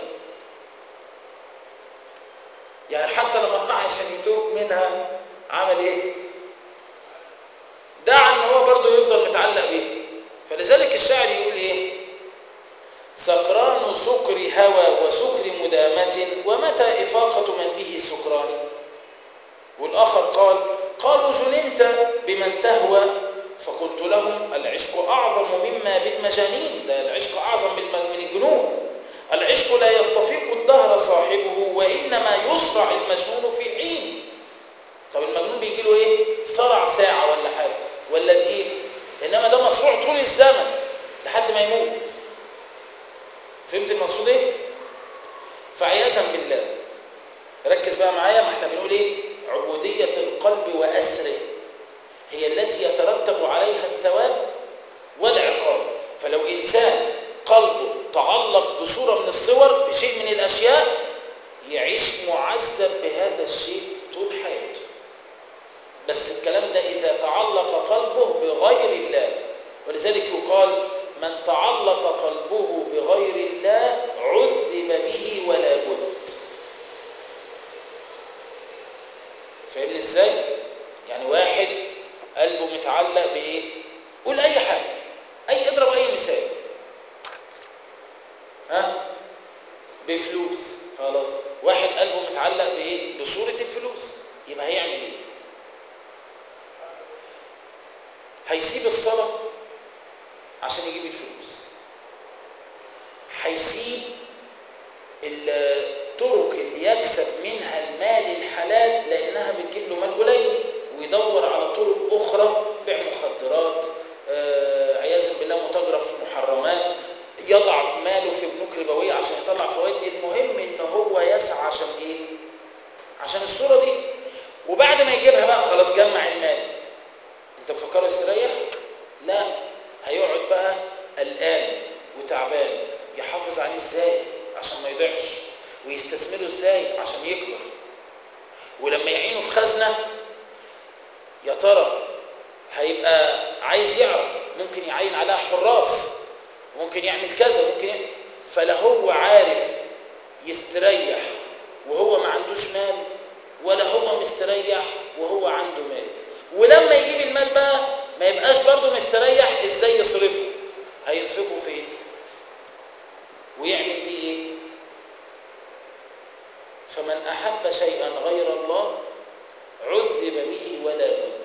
A: يعني حتى لما راح عشان يتوب منها عمل ايه دعا ان هو برضه يفضل متعلق بيه فلذلك الشاعر يقول ايه سكران سكر هوى وسكر مدامة ومتى إفاقة من به سكران والآخر قال قالوا جننت بمن تهوى فقلت لهم العشق أعظم مما بالمجانين ده العشق أعظم من الجنون العشق لا يستفيق الدهر صاحبه وإنما يصرع المجنون في حين طب المجنون بيجي له إيه صرع ساعة ولا حاجة ولا دقيقة إنما ده مصروع طول الزمن لحد ما يموت فهمت المقصود ايه فعياذا بالله ركز بقى معايا ما احنا بنقول ايه عبودية القلب وأسره هي التي يترتب عليها الثواب والعقاب فلو إنسان قلبه تعلق بصورة من الصور بشيء من الأشياء يعيش معذب بهذا الشيء طول حياته بس الكلام ده إذا تعلق قلبه بغير الله ولذلك يقال من تعلق قلبه بغير الله عذب به ولا بد فاهمني ازاي يعني واحد قلبه متعلق بايه قول اي حاجه اي اضرب اي مثال ها بفلوس خلاص واحد قلبه متعلق بايه بصوره الفلوس يبقى هيعمل ايه هيسيب الصلاه عشان يجيب الفلوس هيسيب الطرق اللي يكسب منها المال الحلال لانها بتجيب له مال قليل ويدور على طرق اخرى بيع مخدرات آه عياذا بالله متاجره في محرمات يضع ماله في بنوك ربويه عشان يطلع فوائد المهم ان هو يسعى عشان ايه عشان الصوره دي وبعد ما يجيبها بقى خلاص جمع المال انت مفكره يستريح لا هيقعد بقى قلقان وتعبان يحافظ عليه ازاي عشان ما يضيعش ويستثمره ازاي عشان يكبر ولما يعينه في خزنه يا ترى هيبقى عايز يعرف ممكن يعين عليها حراس ممكن يعمل كذا ممكن يعمل فلا هو عارف يستريح وهو ما عندوش مال ولا هو مستريح وهو عنده مال ولما يجيب المال بقى ما يبقاش برضه مستريح ازاي يصرفه هينفقه فين ويعمل بيه ايه فمن احب شيئا غير الله عذب به ولا بد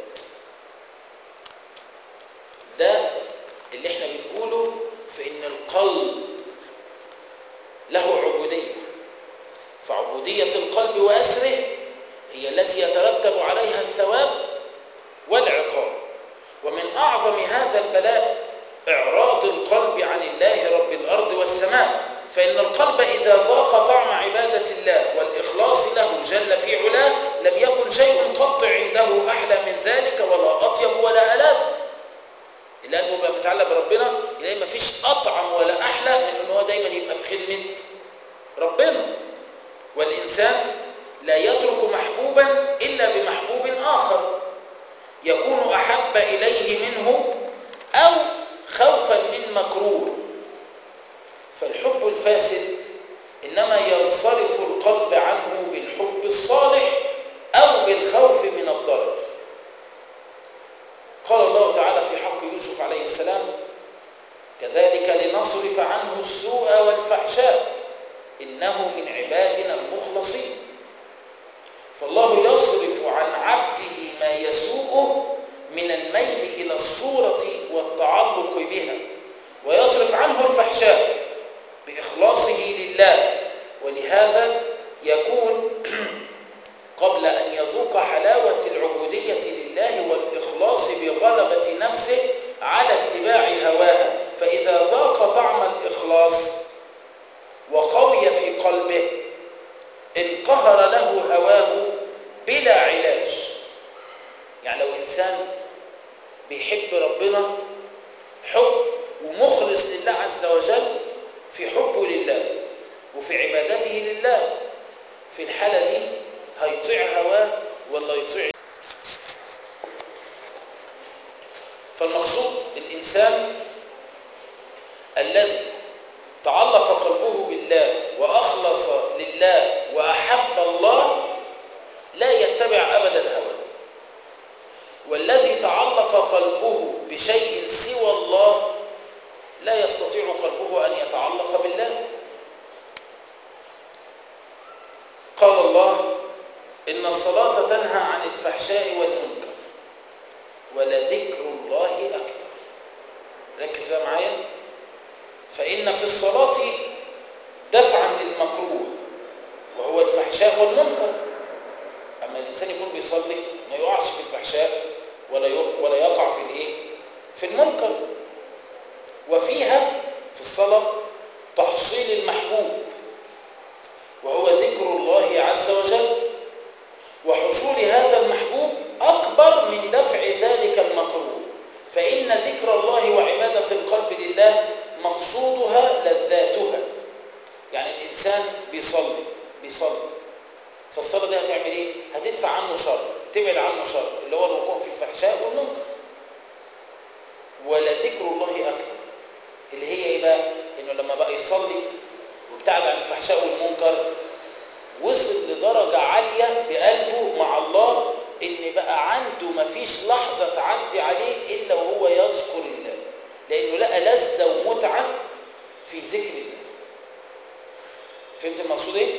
A: ده اللي احنا بنقوله في ان القلب له عبوديه فعبوديه القلب واسره هي التي يترتب عليها الثواب والعقاب ومن أعظم هذا البلاء إعراض القلب عن الله رب الأرض والسماء فإن القلب إذا ذاق طعم عبادة الله والإخلاص له جل في علاه لم يكن شيء قط عنده أحلى من ذلك ولا أطيب ولا ألذ القلب يبقى متعلق بربنا يلاقي ما فيش أطعم ولا أحلى من أنه هو دايما يبقى في خدمة ربنا والإنسان لا يترك محبوبا إلا بمحبوب آخر يكون أحب إليه منه أو خوفا من مكروه فالحب الفاسد إنما ينصرف القلب عنه بالحب الصالح أو بالخوف من الضرر قال الله تعالى في حق يوسف عليه السلام كذلك لنصرف عنه السوء والفحشاء إنه من عبادنا المخلصين فالله يصرف عن عبده ما يسوءه من الميل إلى الصورة والتعلق بها ويصرف عنه الفحشاء بإخلاصه لله ولهذا يكون قبل أن يذوق حلاوة العبودية لله والإخلاص بغلبة نفسه على اتباع هواها فإذا ذاق طعم الإخلاص وقوي في قلبه انقهر له هواه بلا علاج يعني لو إنسان بيحب ربنا حب ومخلص لله عز وجل في حبه لله وفي عبادته لله في الحالة دي هيطيع هواه ولا يطيع فالمقصود الإنسان الذي تعلق قلبه بالله وأخلص لله وأحب الله لا يتبع أبدا هواه والذي تعلق قلبه بشيء سوى الله لا يستطيع قلبه أن يتعلق بالله قال الله إن الصلاة تنهى عن الفحشاء والمنكر ولذكر الله أكبر ركز بقى معايا فإن في الصلاة دفعا للمكروه وهو الفحشاء والمنكر أما الإنسان يكون بيصلي ما يقعش في الفحشاء ولا ولا يقع في الإيه؟ في المنكر وفيها في الصلاة تحصيل المحبوب وهو ذكر الله عز وجل وحصول هذا المحبوب أكبر من دفع ذلك المكروه فإن ذكر الله وعبادة القلب لله مقصودها لذاتها يعني الإنسان بيصلي بيصلي فالصلاة دي هتعمل إيه؟ هتدفع عنه شر تبعد عنه شر اللي هو الوقوع في الفحشاء والمنكر ولذكر الله أكبر اللي هي إيه بقى؟ إنه لما بقى يصلي وابتعد عن الفحشاء والمنكر وصل لدرجة عالية بقلبه مع الله إن بقى عنده مفيش لحظة تعدي عليه إلا وهو يذكر الله لأنه لقى لذة ومتعة في ذكر الله فهمت المقصود إيه؟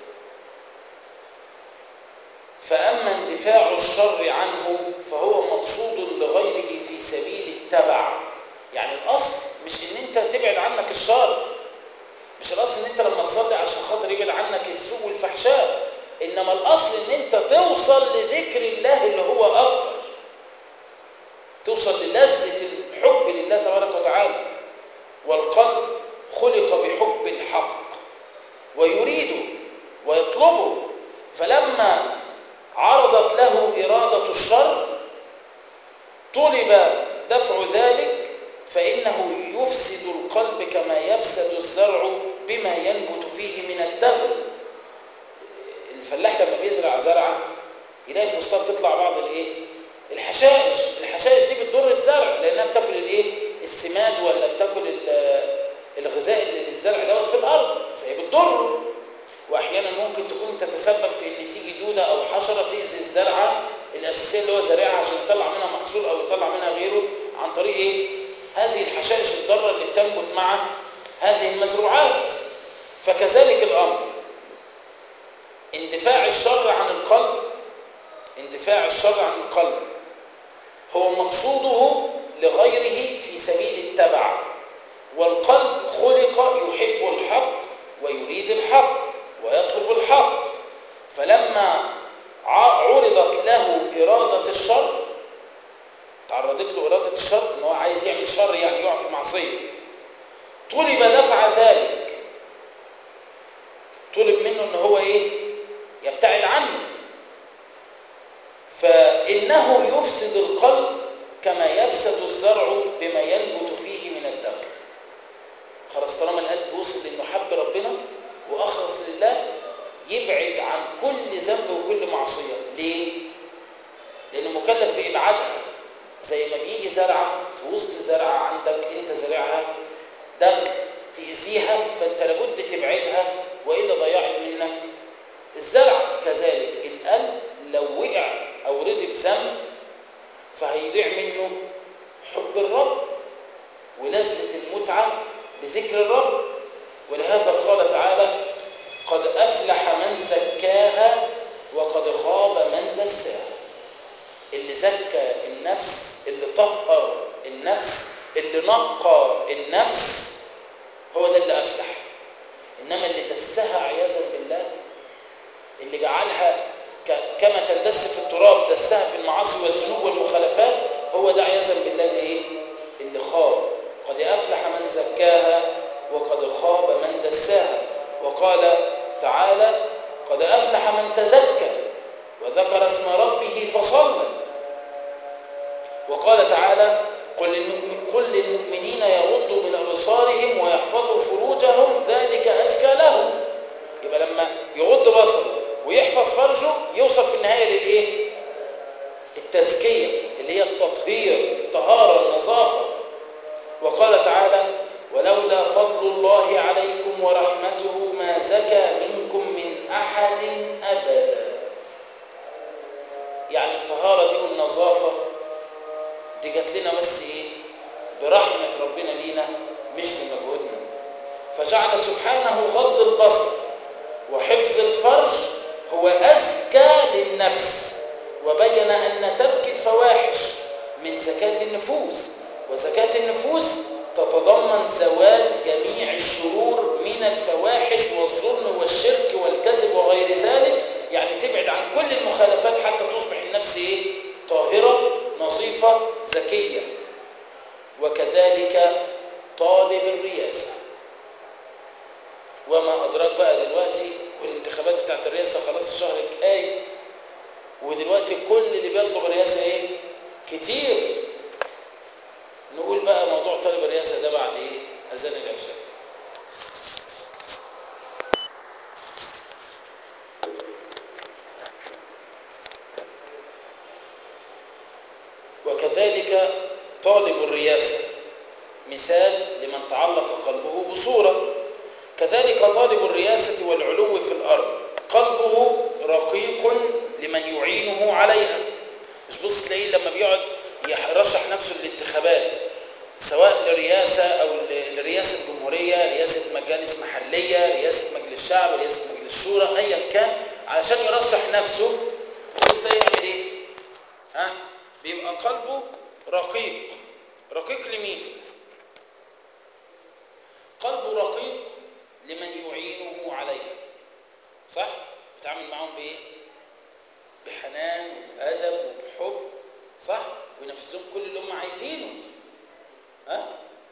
A: فأما اندفاع الشر عنه فهو مقصود لغيره في سبيل التبع يعني الأصل مش إن أنت تبعد عنك الشر مش الأصل إن أنت لما تصلي عشان خاطر يبعد عنك السوء والفحشاء إنما الأصل إن أنت توصل لذكر الله اللي هو أكبر توصل للذة الحب لله تبارك وتعالى والقلب خلق بحب الحق ويريده ويطلبه فلما عرضت له إرادة الشر طلب دفع ذلك فإنه يفسد القلب كما يفسد الزرع بما ينبت فيه من الدغل الفلاح لما بيزرع زرعة يلاقي في وسطها بتطلع بعض الايه الحشائش الحشائش دي بتضر الزرع لانها بتاكل الايه السماد ولا بتاكل الغذاء اللي للزرع دوت في الارض فهي بتضره واحيانا ممكن تكون تتسبب في ان تيجي دوده او حشره تاذي الزرعه الاساسيه اللي هو زارعها عشان يطلع منها محصول او يطلع منها غيره عن طريق ايه هذه الحشائش الضاره اللي بتنبت مع هذه المزروعات فكذلك الامر اندفاع الشر عن القلب اندفاع الشر عن القلب هو مقصوده لغيره في سبيل التبع والقلب خلق يحب الحق ويريد الحق ويطلب الحق فلما عرضت له إرادة الشر تعرضت له إرادة الشر إن هو عايز يعمل شر يعني يقع في معصية طلب دفع ذلك طلب منه إن هو إيه يبتعد عنه فإنه يفسد القلب كما يفسد الزرع بما ينبت فيه من الدم خلاص طالما القلب وصل لانه حب ربنا واخلص لله يبعد عن كل ذنب وكل معصيه ليه لانه مكلف بابعادها زي ما بيجي زرعة في وسط زرعة عندك انت زارعها دغل تأذيها فانت لابد تبعدها وإلا ضيعت منك الزرع كذلك القلب لو وقع أو رضي بذنب فهيضيع منه حب الرب ولذة المتعة بذكر الرب ولهذا قال تعالى قد أفلح من زكاها وقد خاب من دساها اللي زكى النفس اللي طهر النفس اللي نقى النفس هو ده اللي أفلح إنما اللي دسها عياذا بالله اللي جعلها كما تندس في التراب دسها في المعاصي والذنوب والمخالفات هو ده عياذا بالله اللي ايه اللي خاب قد افلح من زكاها وقد خاب من دساها وقال تعالى قد افلح من تزكى وذكر اسم ربه فصلى وقال تعالى قل قل للمؤمنين يغضوا من ابصارهم ويحفظوا فروجهم ذلك ازكى لهم يبقى لما يغض بصره ويحفظ فرجه يوصل في النهايه للايه التزكيه اللي هي التطهير الطهاره النظافه وقال تعالى ولولا فضل الله عليكم ورحمته ما زكى منكم من احد ابدا يعني الطهاره دي والنظافه دي جات لنا بس ايه برحمه ربنا لينا مش بمجهودنا فجعل سبحانه غض البصر وحفظ الفرج هو أزكى للنفس وبين أن ترك الفواحش من زكاة النفوس وزكاة النفوس تتضمن زوال جميع الشرور من الفواحش والظلم والشرك والكذب وغير ذلك يعني تبعد عن كل المخالفات حتى تصبح النفس ايه طاهرة نظيفة زكية وكذلك طالب الرياسة وما أدراك بقى دلوقتي والانتخابات بتاعت الرئاسة خلاص الشهر الجاي ودلوقتي كل اللي بيطلب الرئاسة ايه كتير نقول بقى موضوع طالب الرئاسة ده بعد ايه اذان العشاء وكذلك طالب الرئاسة مثال لمن تعلق قلبه بصورة كذلك طالب الرياسة والعلو في الأرض قلبه رقيق لمن يعينه عليها مش بص تلاقيه لما بيقعد يرشح نفسه للانتخابات سواء لرئاسة أو لرئاسة جمهورية رئاسة مجالس محلية رئاسة مجلس الشعب رئاسة مجلس الشورى أيا كان علشان يرشح نفسه بص تلاقيه يعمل إيه؟ ها؟ بيبقى قلبه رقيق رقيق لمين؟ قلبه رقيق لمن يعينه عليها صح؟ بيتعامل معاهم بايه؟ بحنان وبأدب وبحب صح؟ وينفذ لهم كل اللي هم عايزينه ها؟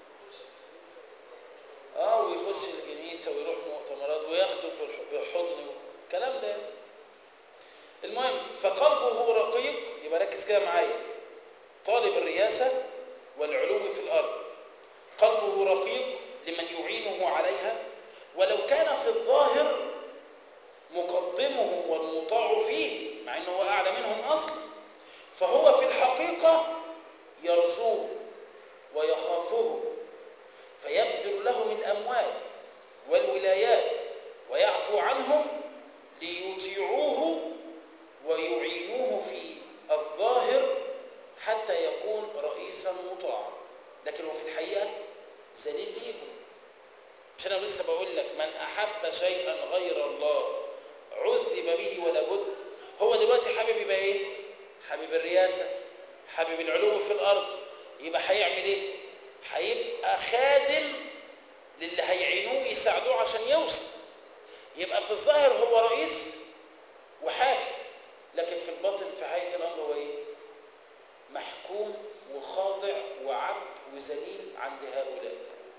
A: اه ويخش الكنيسه ويروح مؤتمرات وياخده في الحضن الكلام ده المهم فقلبه رقيق يبقى ركز كده معايا طالب الرياسه والعلو في الارض قلبه رقيق لمن يعينه عليها ولو كان في الظاهر مقدمه والمطاع فيه مع انه هو اعلى منهم اصلا فهو في الحقيقه يرجوه ويخافه فيبذل لهم الاموال والولايات ويعفو عنهم ليطيعوه ويعينوه في الظاهر حتى يكون رئيسا مطاعا لكن هو في الحقيقه ذليل ليهم مش انا لسه بقول لك من احب شيئا غير الله عذب به ولا بد هو دلوقتي حابب يبقى ايه حابب الرياسه حابب العلو في الارض يبقى هيعمل ايه هيبقى خادم للي هيعينوه يساعدوه عشان يوصل يبقى في الظاهر هو رئيس وحاكم لكن في الباطن في حقيقه الامر هو ايه محكوم وخاضع وعبد وذليل عند هؤلاء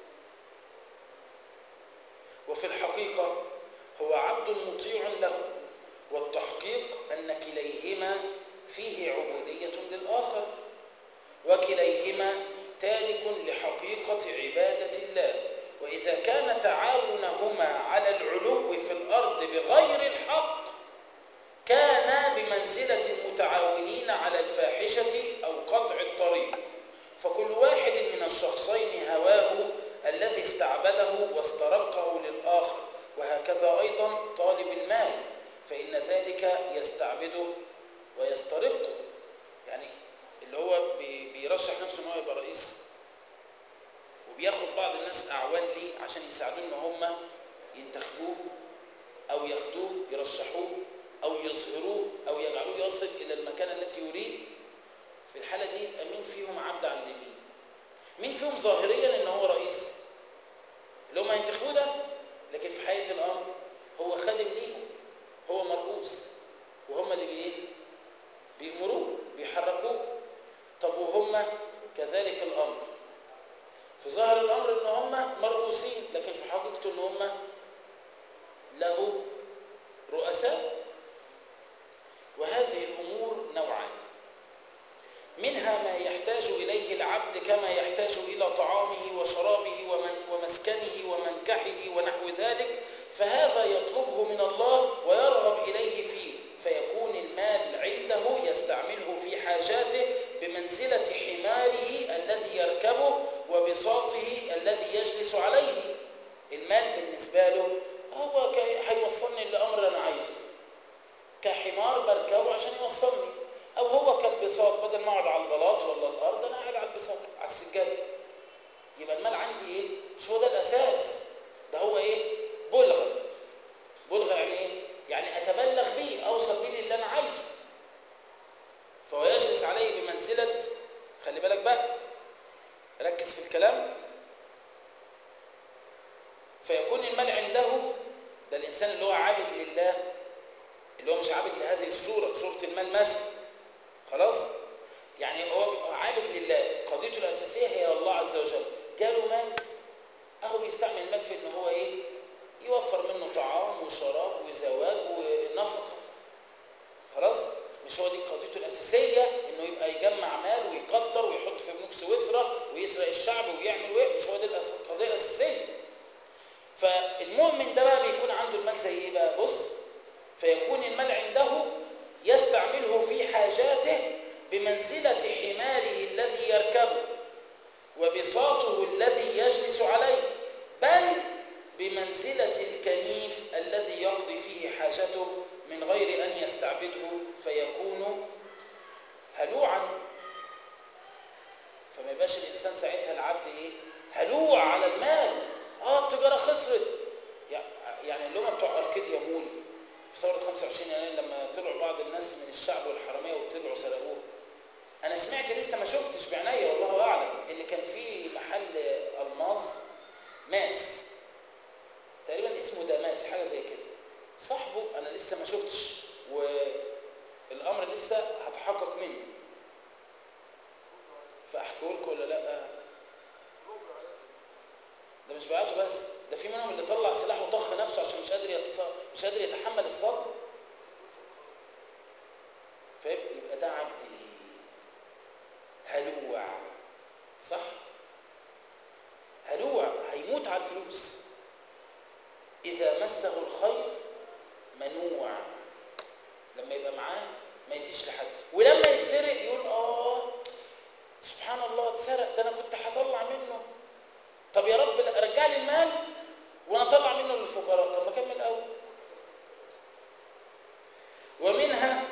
A: وفي الحقيقة هو عبد مطيع له والتحقيق أن كليهما فيه عبودية للآخر وكليهما تارك لحقيقة عبادة الله وإذا كان تعاونهما على العلو في الأرض بغير الحق كان بمنزلة المتعاونين على الفاحشة أو قطع الطريق فكل واحد من الشخصين هواه الذي استعبده واسترقه للآخر وهكذا أيضا طالب المال فإن ذلك يستعبده ويسترقه يعني اللي هو بي- بيرشح نفسه ان هو يبقى رئيس وبياخد بعض الناس اعوان ليه عشان يساعدوه ان هم ينتخبوه او ياخدوه يرشحوه او يظهروه او يجعلوه يصل الى المكانه التي يريد في الحاله دي يبقى مين فيهم عبد عند مين مين فيهم ظاهريا ان هو رئيس اللي هم هينتخبوه ده لكن في حقيقه الامر هو خادم ليهم هو مرؤوس وهم اللي بايه بيأمروه بيحركوه طب وهم كذلك الامر في ظاهر الامر ان هم مرؤوسين لكن في حقيقته ان هم له رؤساء وهذه الامور نوعان منها ما يحتاج اليه العبد كما يحتاج الى طعامه وشرابه ومن ومسكنه ومنكحه ونحو ذلك فهذا يطلبه من الله ويرغب اليه فيه فيكون المال عنده يستعمله في حاجاته بمنزله حماره الذي يركبه وبساطه الذي يجلس عليه المال بالنسبه له هو كي- هيوصلني لامر انا عايزه كحمار بركبه عشان يوصلني او هو كالبساط بدل ما اقعد على البلاط ولا الارض انا قاعد على البساط على السجاده يبقى المال عندي ايه مش هو ده الاساس ده هو ايه بلغه بلغه يعني ايه يعني اتبلغ بيه اوصل بيه للي انا عايزه فهو يجلس عليه بمنزله خلي بالك بقى ركز في الكلام فيكون المال عنده ده الانسان اللي هو عابد لله اللي هو مش عابد لهذه الصوره صوره المال مثلا خلاص يعني هو هو عابد لله قضيته الاساسيه هي الله عز وجل جاله مال اهو بيستعمل المال في ان هو ايه يوفر منه طعام وشراب وزواج ونفقه خلاص مش هو دي قضيته الاساسيه انه يبقى يجمع مال ويكتر ويحط في بنوك سويسرا ويسرق الشعب ويعمل ويعمل مش هو دي الأس- القضيه الاساسيه فالمؤمن ده بقى بيكون عنده المال زي ايه بقى بص فيكون المال عنده يستعمله في حاجاته بمنزلة حماره الذي يركبه وبساطه الذي يجلس عليه بل بمنزلة الكنيف الذي يقضي فيه حاجته من غير أن يستعبده فيكون هلوعا فما يبقاش الإنسان ساعتها العبد إيه هلوع على المال آه التجارة خسرت يعني اللي هم بتوع أركيديا مول في ثورة 25 يناير لما طلعوا بعض الناس من الشعب والحرامية وطلعوا سرقوه أنا سمعت لسه ما شفتش بعينيا والله أعلم إن كان في محل ألماظ ماس تقريبا اسمه دماس حاجة زي كده صاحبه أنا لسه ما شفتش والأمر لسه هتحقق منه فأحكيه لكم ولا لأ ده مش بعته بس ده في منهم اللي طلع سلاح وطخ نفسه عشان مش قادر يتص... مش قادر يتحمل الصدمه فيبقى ده عبد ايه هلوع صح هلوع هيموت على الفلوس اذا مسه الخير منوع لما يبقى معاه ما يديش لحد ولما يتسرق يقول اه سبحان الله اتسرق ده انا كنت هطلع منه طب يا رب رجع لي المال وانا اطلع منه للفقراء طب ما كمل الاول ومنها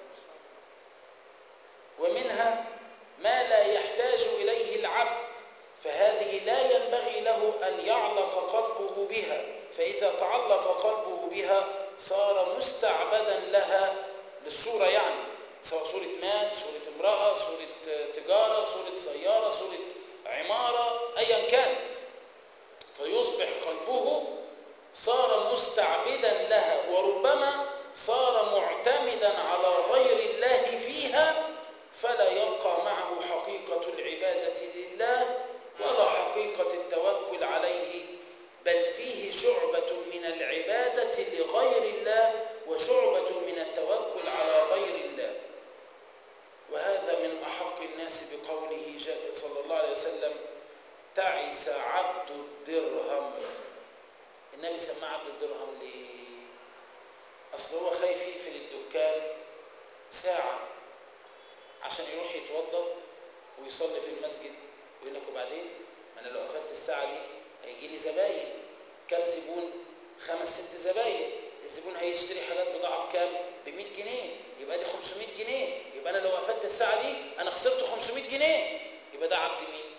A: ومنها ما لا يحتاج اليه العبد فهذه لا ينبغي له ان يعلق قلبه بها فاذا تعلق قلبه بها صار مستعبدا لها للصوره يعني سواء صوره مال صوره امراه صوره تجاره صوره سياره صوره عماره ايا كانت فيصبح قلبه صار مستعبدا لها وربما صار معتمدا على غير الله فيها فلا يبقى معه حقيقة العبادة لله ولا حقيقة التوكل عليه بل فيه شعبة من العبادة لغير الله وشعبة من التوكل على غير الله وهذا من أحق الناس بقوله صلى الله عليه وسلم تعس عبد الدرهم النبي سماه عبد الدرهم ليه اصل هو خايف يقفل الدكان ساعة عشان يروح يتوضا ويصلي في المسجد يقول لك وبعدين ما انا لو قفلت الساعه دي هيجي لي زباين كام زبون خمس ست زباين الزبون هيشتري حاجات بضاعه بكام ب 100 جنيه يبقى دي 500 جنيه يبقى انا لو قفلت الساعه دي انا خسرت 500 جنيه يبقى ده عبد مين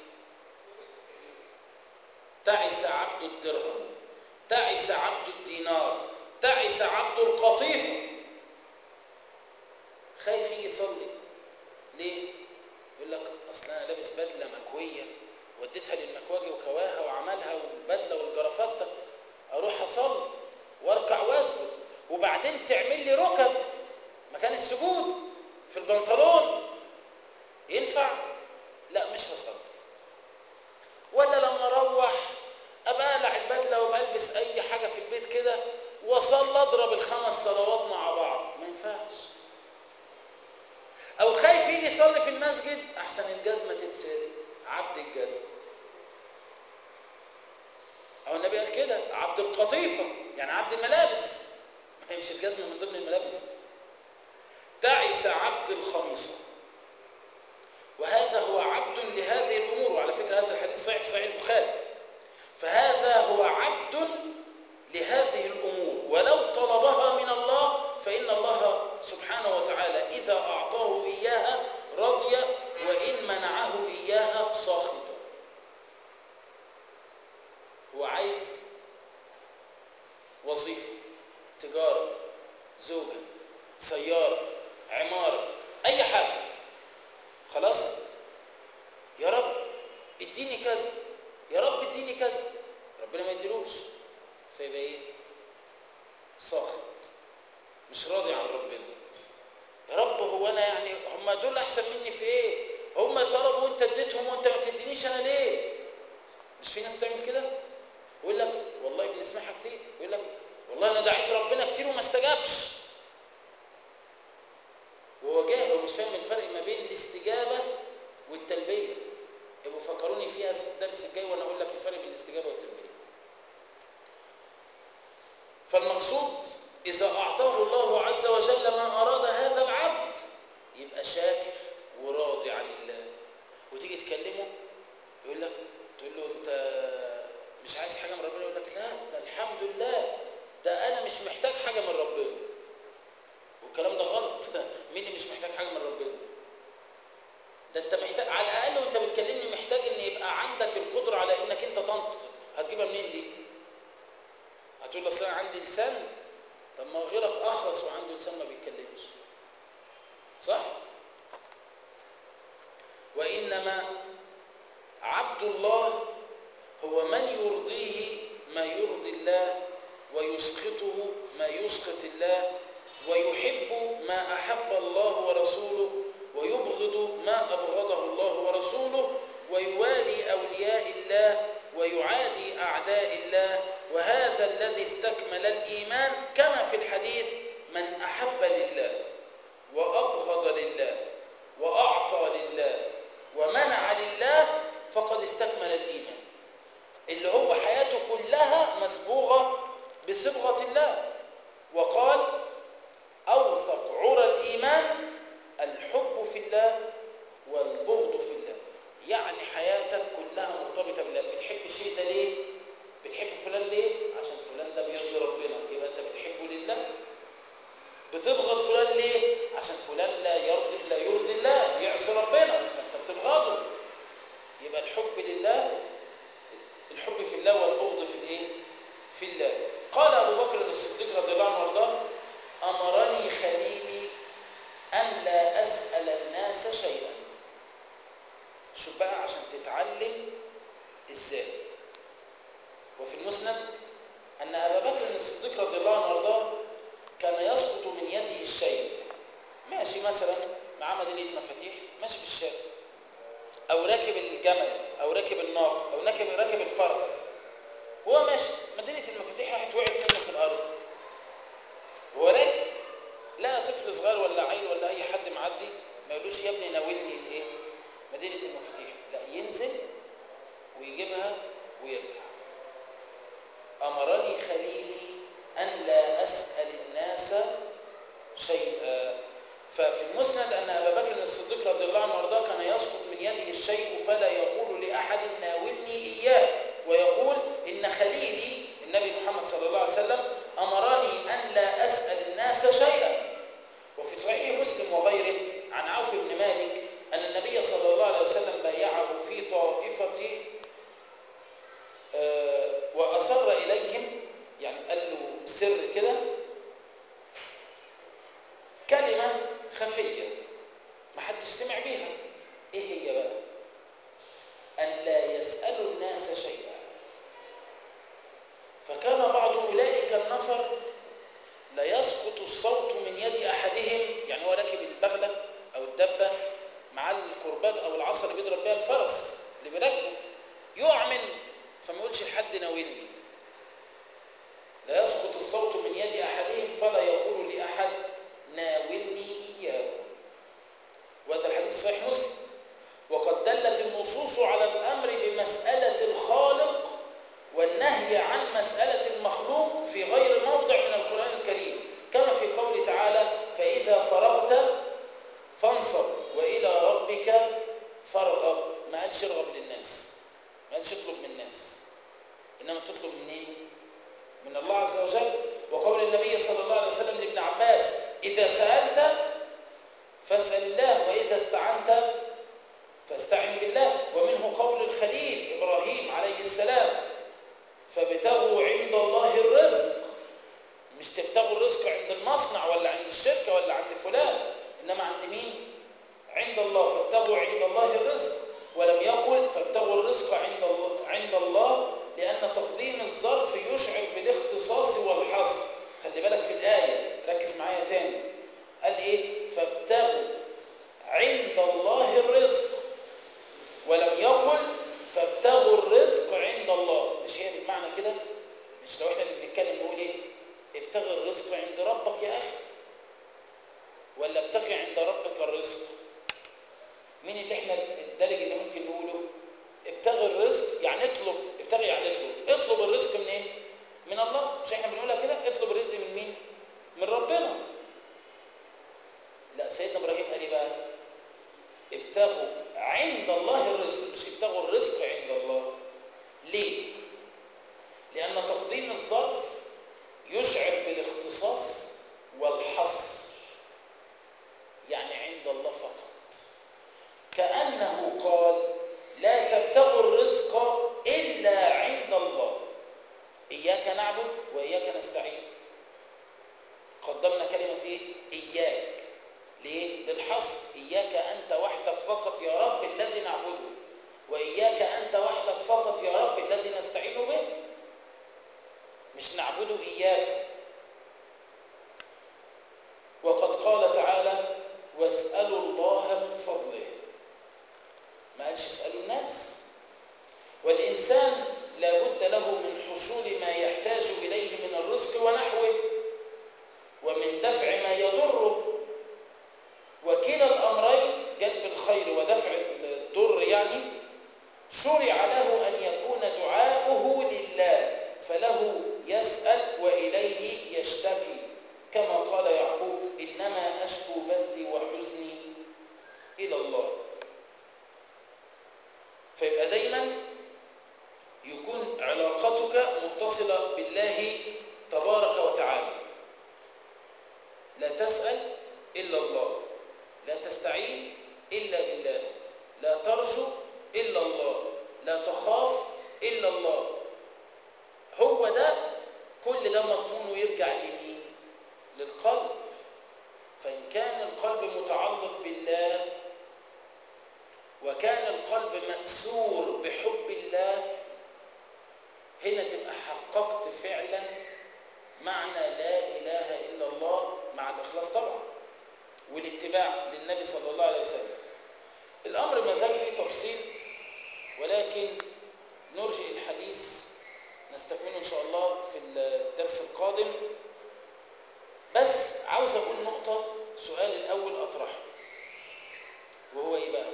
A: تعس عبد الدرهم تعس عبد الدينار تعس عبد القطيفه خايف يجي يصلي ليه يقول لك اصل انا لابس بدله مكويه وديتها للمكواجي وكواها وعملها والبدله والجرافته اروح اصلي واركع واسجد وبعدين تعمل لي ركب مكان السجود في البنطلون ينفع لا مش هصلي ولا لما اروح ابقى اقلع البدله وبلبس اي حاجه في البيت كده واصلي اضرب الخمس صلوات مع بعض ما ينفعش او خايف يجي يصلي في المسجد احسن الجزمه تتسرق عبد الجزمه او النبي قال كده عبد القطيفه يعني عبد الملابس ما هي مش الجزمه من ضمن الملابس تعس عبد الخميصه وهذا هو عبد لهذه الامور وعلى فكره هذا الحديث صحيح في صحيح البخاري فهذا هو عبد لهذه الامور ولو طلبها من الله فان الله سبحانه وتعالى اذا اعطاه اياها رضي وان منعه اياها سخط هو عايز وظيفه تجاره زوجه سياره عماره اي حاجه خلاص يا رب اديني كذا يا رب اديني كذا ربنا ما يديلوش فيبقى ايه ساخط مش راضي عن ربنا يا رب هو انا يعني هم دول احسن مني في ايه هم طلبوا وانت اديتهم وانت ما تدينيش انا ليه مش في ناس بتعمل كده يقول لك والله بنسمعها كتير يقول لك والله انا دعيت ربنا كتير وما استجابش وهو جاهل ومش فاهم الفرق ما بين الاستجابه والتلبيه يبقوا فكروني فيها الدرس الجاي وانا اقول لك الفرق بين الاستجابه والتلبيه فالمقصود اذا اعطاه الله عز وجل ما اراد هذا العبد يبقى شاكر وراضي عن الله وتيجي تكلمه يقول لك تقول له انت مش عايز حاجه من ربنا يقول لك لا ده الحمد لله ده انا مش محتاج حاجه من ربنا والكلام ده غلط مين اللي مش محتاج حاجه من ربنا ده انت محتاج على الاقل وانت بتكلمني محتاج ان يبقى عندك القدره على انك انت تنطق هتجيبها منين دي هتقول لي اصل انا عندي لسان طب ما غيرك اخرس وعنده لسان ما بيتكلمش صح وانما عبد الله هو من يرضيه ما يرضي الله ويسخطه ما يسخط الله ويحب ما احب الله ورسوله ويبغض ما ابغضه الله ورسوله ويوالي اولياء الله ويعادي اعداء الله وهذا الذي استكمل الايمان كما في الحديث من احب لله وابغض لله واعطى لله ومنع لله فقد استكمل الايمان اللي هو حياته كلها مسبوغه بصبغه الله وقال اوثق عرى الايمان الحب في الله والبغض في الله يعني حياتك كلها مرتبطه بالله بتحب الشيء ده ليه بتحب فلان ليه عشان فلان ده بيرضي ربنا يبقى انت بتحبه لله بتبغض فلان ليه عشان فلان لا يرضي لا يرضي الله يعصي ربنا فانت بتبغضه يبقى الحب لله الحب في الله والبغض في الايه في الله قال ابو بكر الصديق رضي الله عنه وارضاه امرني خليلي ان لا اسال الناس شيئا شوف بقى عشان تتعلم ازاي وفي المسند ان ابا بكر الصديق رضي الله عنه وارضاه كان يسقط من يده الشيء ماشي مثلا معاه ميداليه مفاتيح ماشي في الشارع او راكب الجمل او راكب الناقه او راكب راكب الفرس وهو ماشي ميداليه المفاتيح راحت وقعت منه في الارض وهو راكب لا طفل صغير ولا عيل ولا اي حد معدي ما يقولوش يا ابني ناولني الايه مدينه المفاتيح لا ينزل ويجيبها ويرجع امرني خليلي ان لا اسال الناس شيئا ففي المسند أن أبا بكر الصديق رضي الله عنه وارضاه كان يسقط من يده الشيء فلا يقول لأحد ناولني إياه ويقول إن خليلي النبي محمد صلى الله عليه وسلم أمرني أن لا أسأل الناس شيئا وفي صحيح مسلم وغيره عن عوف بن مالك أن النبي صلى الله عليه وسلم بايعه في طائفة آه، وأسر إليهم يعني قال له سر كده كلمة خفية ما حدش سمع بيها ايه هي بقى أن لا يسألوا الناس شيئا فكان بعض أولئك النفر لا يسقط الصوت من يد أحدهم يعني هو راكب البغلة أو الدبة مع الكرباج أو العصا اللي بيضرب بيها الفرس اللي بيراكبه يقع منه فما يقولش لحد ناولني لا يسقط الصوت من يد أحدهم فلا يقول لأحد ناولني إياه وهذا الحديث صحيح مسلم وقد دلت النصوص على الأمر بمسألة الخالق والنهي عن مسألة المخلوق في غير موضع من القرآن الكريم كما في قوله تعالى فإذا فرغت فانصب وإلى ربك فارغب ما قالش ارغب للناس ما قالش اطلب من الناس إنما تطلب منين؟ من الله عز وجل وقول النبي صلى الله عليه وسلم لابن عباس إذا سألت فاسأل الله وإذا استعنت فاستعن بالله ومنه قول الخليل إبراهيم عليه السلام فابتغوا عند الله الرزق مش تبتغوا الرزق عند المصنع ولا عند الشركة ولا عند فلان إنما عند مين؟ عند الله فابتغوا عند الله الرزق ولم يقل فابتغوا الرزق عند الله, عند الله لأن تقديم الظرف يشعر بالاختصاص والحصر خلي بالك في الآية ركز معايا تاني قال إيه فابتغوا عند الله الرزق ولم يقل فابتغوا الرزق عند الله مش هي بالمعنى كده مش لو احنا اللي بنتكلم نقول ايه ابتغي الرزق عند ربك يا اخي ولا ابتغي عند ربك الرزق مين اللي احنا الدرج اللي ممكن نقوله ابتغي الرزق يعني اطلب ابتغي يعني اطلب اطلب الرزق من ايه من الله مش احنا بنقولها كده اطلب الرزق من مين من ربنا لا سيدنا ابراهيم قال ايه بقى ابتغوا عند الله الرزق مش ابتغوا الرزق عند الله ليه لان تقديم الظرف يشعر بالاختصاص والحصر يعني عند الله فقط كانه قال لا تبتغوا الرزق الا عند الله اياك نعبد واياك نستعين قدمنا كلمه ايه اياك ليه؟ للحصر إياك أنت وحدك فقط يا رب الذي نعبده وإياك أنت وحدك فقط يا رب الذي نستعين به مش نعبده إياك وقد قال تعالى واسألوا الله من فضله ما قالش اسألوا الناس والإنسان لا بد له من حصول ما يحتاج إليه من الرزق ونحوه ومن دفع ما يضره وكلا الأمرين جلب الخير ودفع الضر يعني شرع له أن يكون دعاؤه لله فله يسأل وإليه يشتكي كما قال يعقوب إنما أشكو بثي وحزني إلى الله فيبقى دايما يكون علاقتك متصلة بالله تبارك وتعالى لا تسأل إلا الله لا تستعين إلا بالله لا ترجو إلا الله لا تخاف إلا الله هو ده كل ده مضمون ويرجع لمين للقلب فإن كان القلب متعلق بالله وكان القلب مأسور بحب الله هنا تبقى حققت فعلا معنى لا إله إلا الله مع الإخلاص طبعا والاتباع للنبي صلى الله عليه وسلم الأمر ما زال فيه تفصيل ولكن نرجع الحديث نستكمله إن شاء الله في الدرس القادم بس عاوز أقول نقطة سؤال الأول أطرحه وهو إيه بقى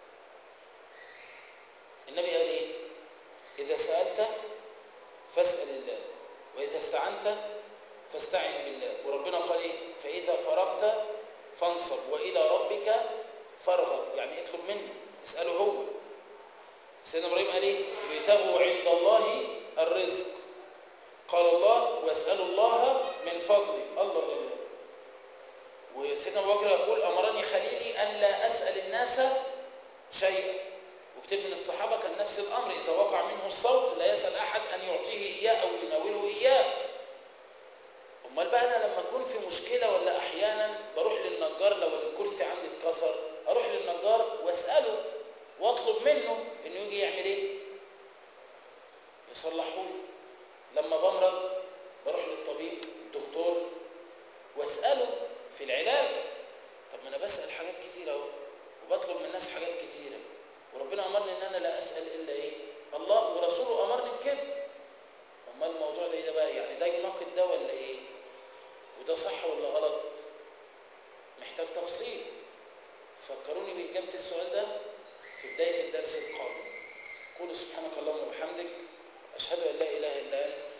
A: النبي قال إيه إذا سألت فاسأل الله وإذا استعنت فاستعن بالله وربنا قال إيه فإذا فرغت فانصب فانصب والى ربك فارغب يعني اطلب منه اساله هو سيدنا ابراهيم قال ايه ابتغوا عند الله الرزق قال الله واسالوا الله من فضله الله الله الله وسيدنا ابو بكر يقول امرني خليلي ان لا اسال الناس شيئا وكتير من الصحابه كان نفس الامر اذا وقع منه الصوت لا يسال احد ان يعطيه اياه او يناوله اياه امال بقى انا لما اكون في مشكله ولا احيانا بروح للنجار لو الكرسي عندي اتكسر اروح للنجار واساله واطلب منه انه يجي يعمل ايه يصلحه لي لما بمرض بروح للطبيب الدكتور واساله في العلاج طب ما انا بسال حاجات كتيره اهو وبطلب من الناس حاجات كتيره وربنا امرني ان انا لا اسال الا ايه الله ورسوله امرني بكده امال الموضوع ده ايه ده بقى يعني ده يناقض ده ولا ايه وده صح ولا غلط محتاج تفصيل فكروني باجابه السؤال ده في بدايه الدرس القادم قولوا سبحانك اللهم وبحمدك اشهد ان لا اله الا انت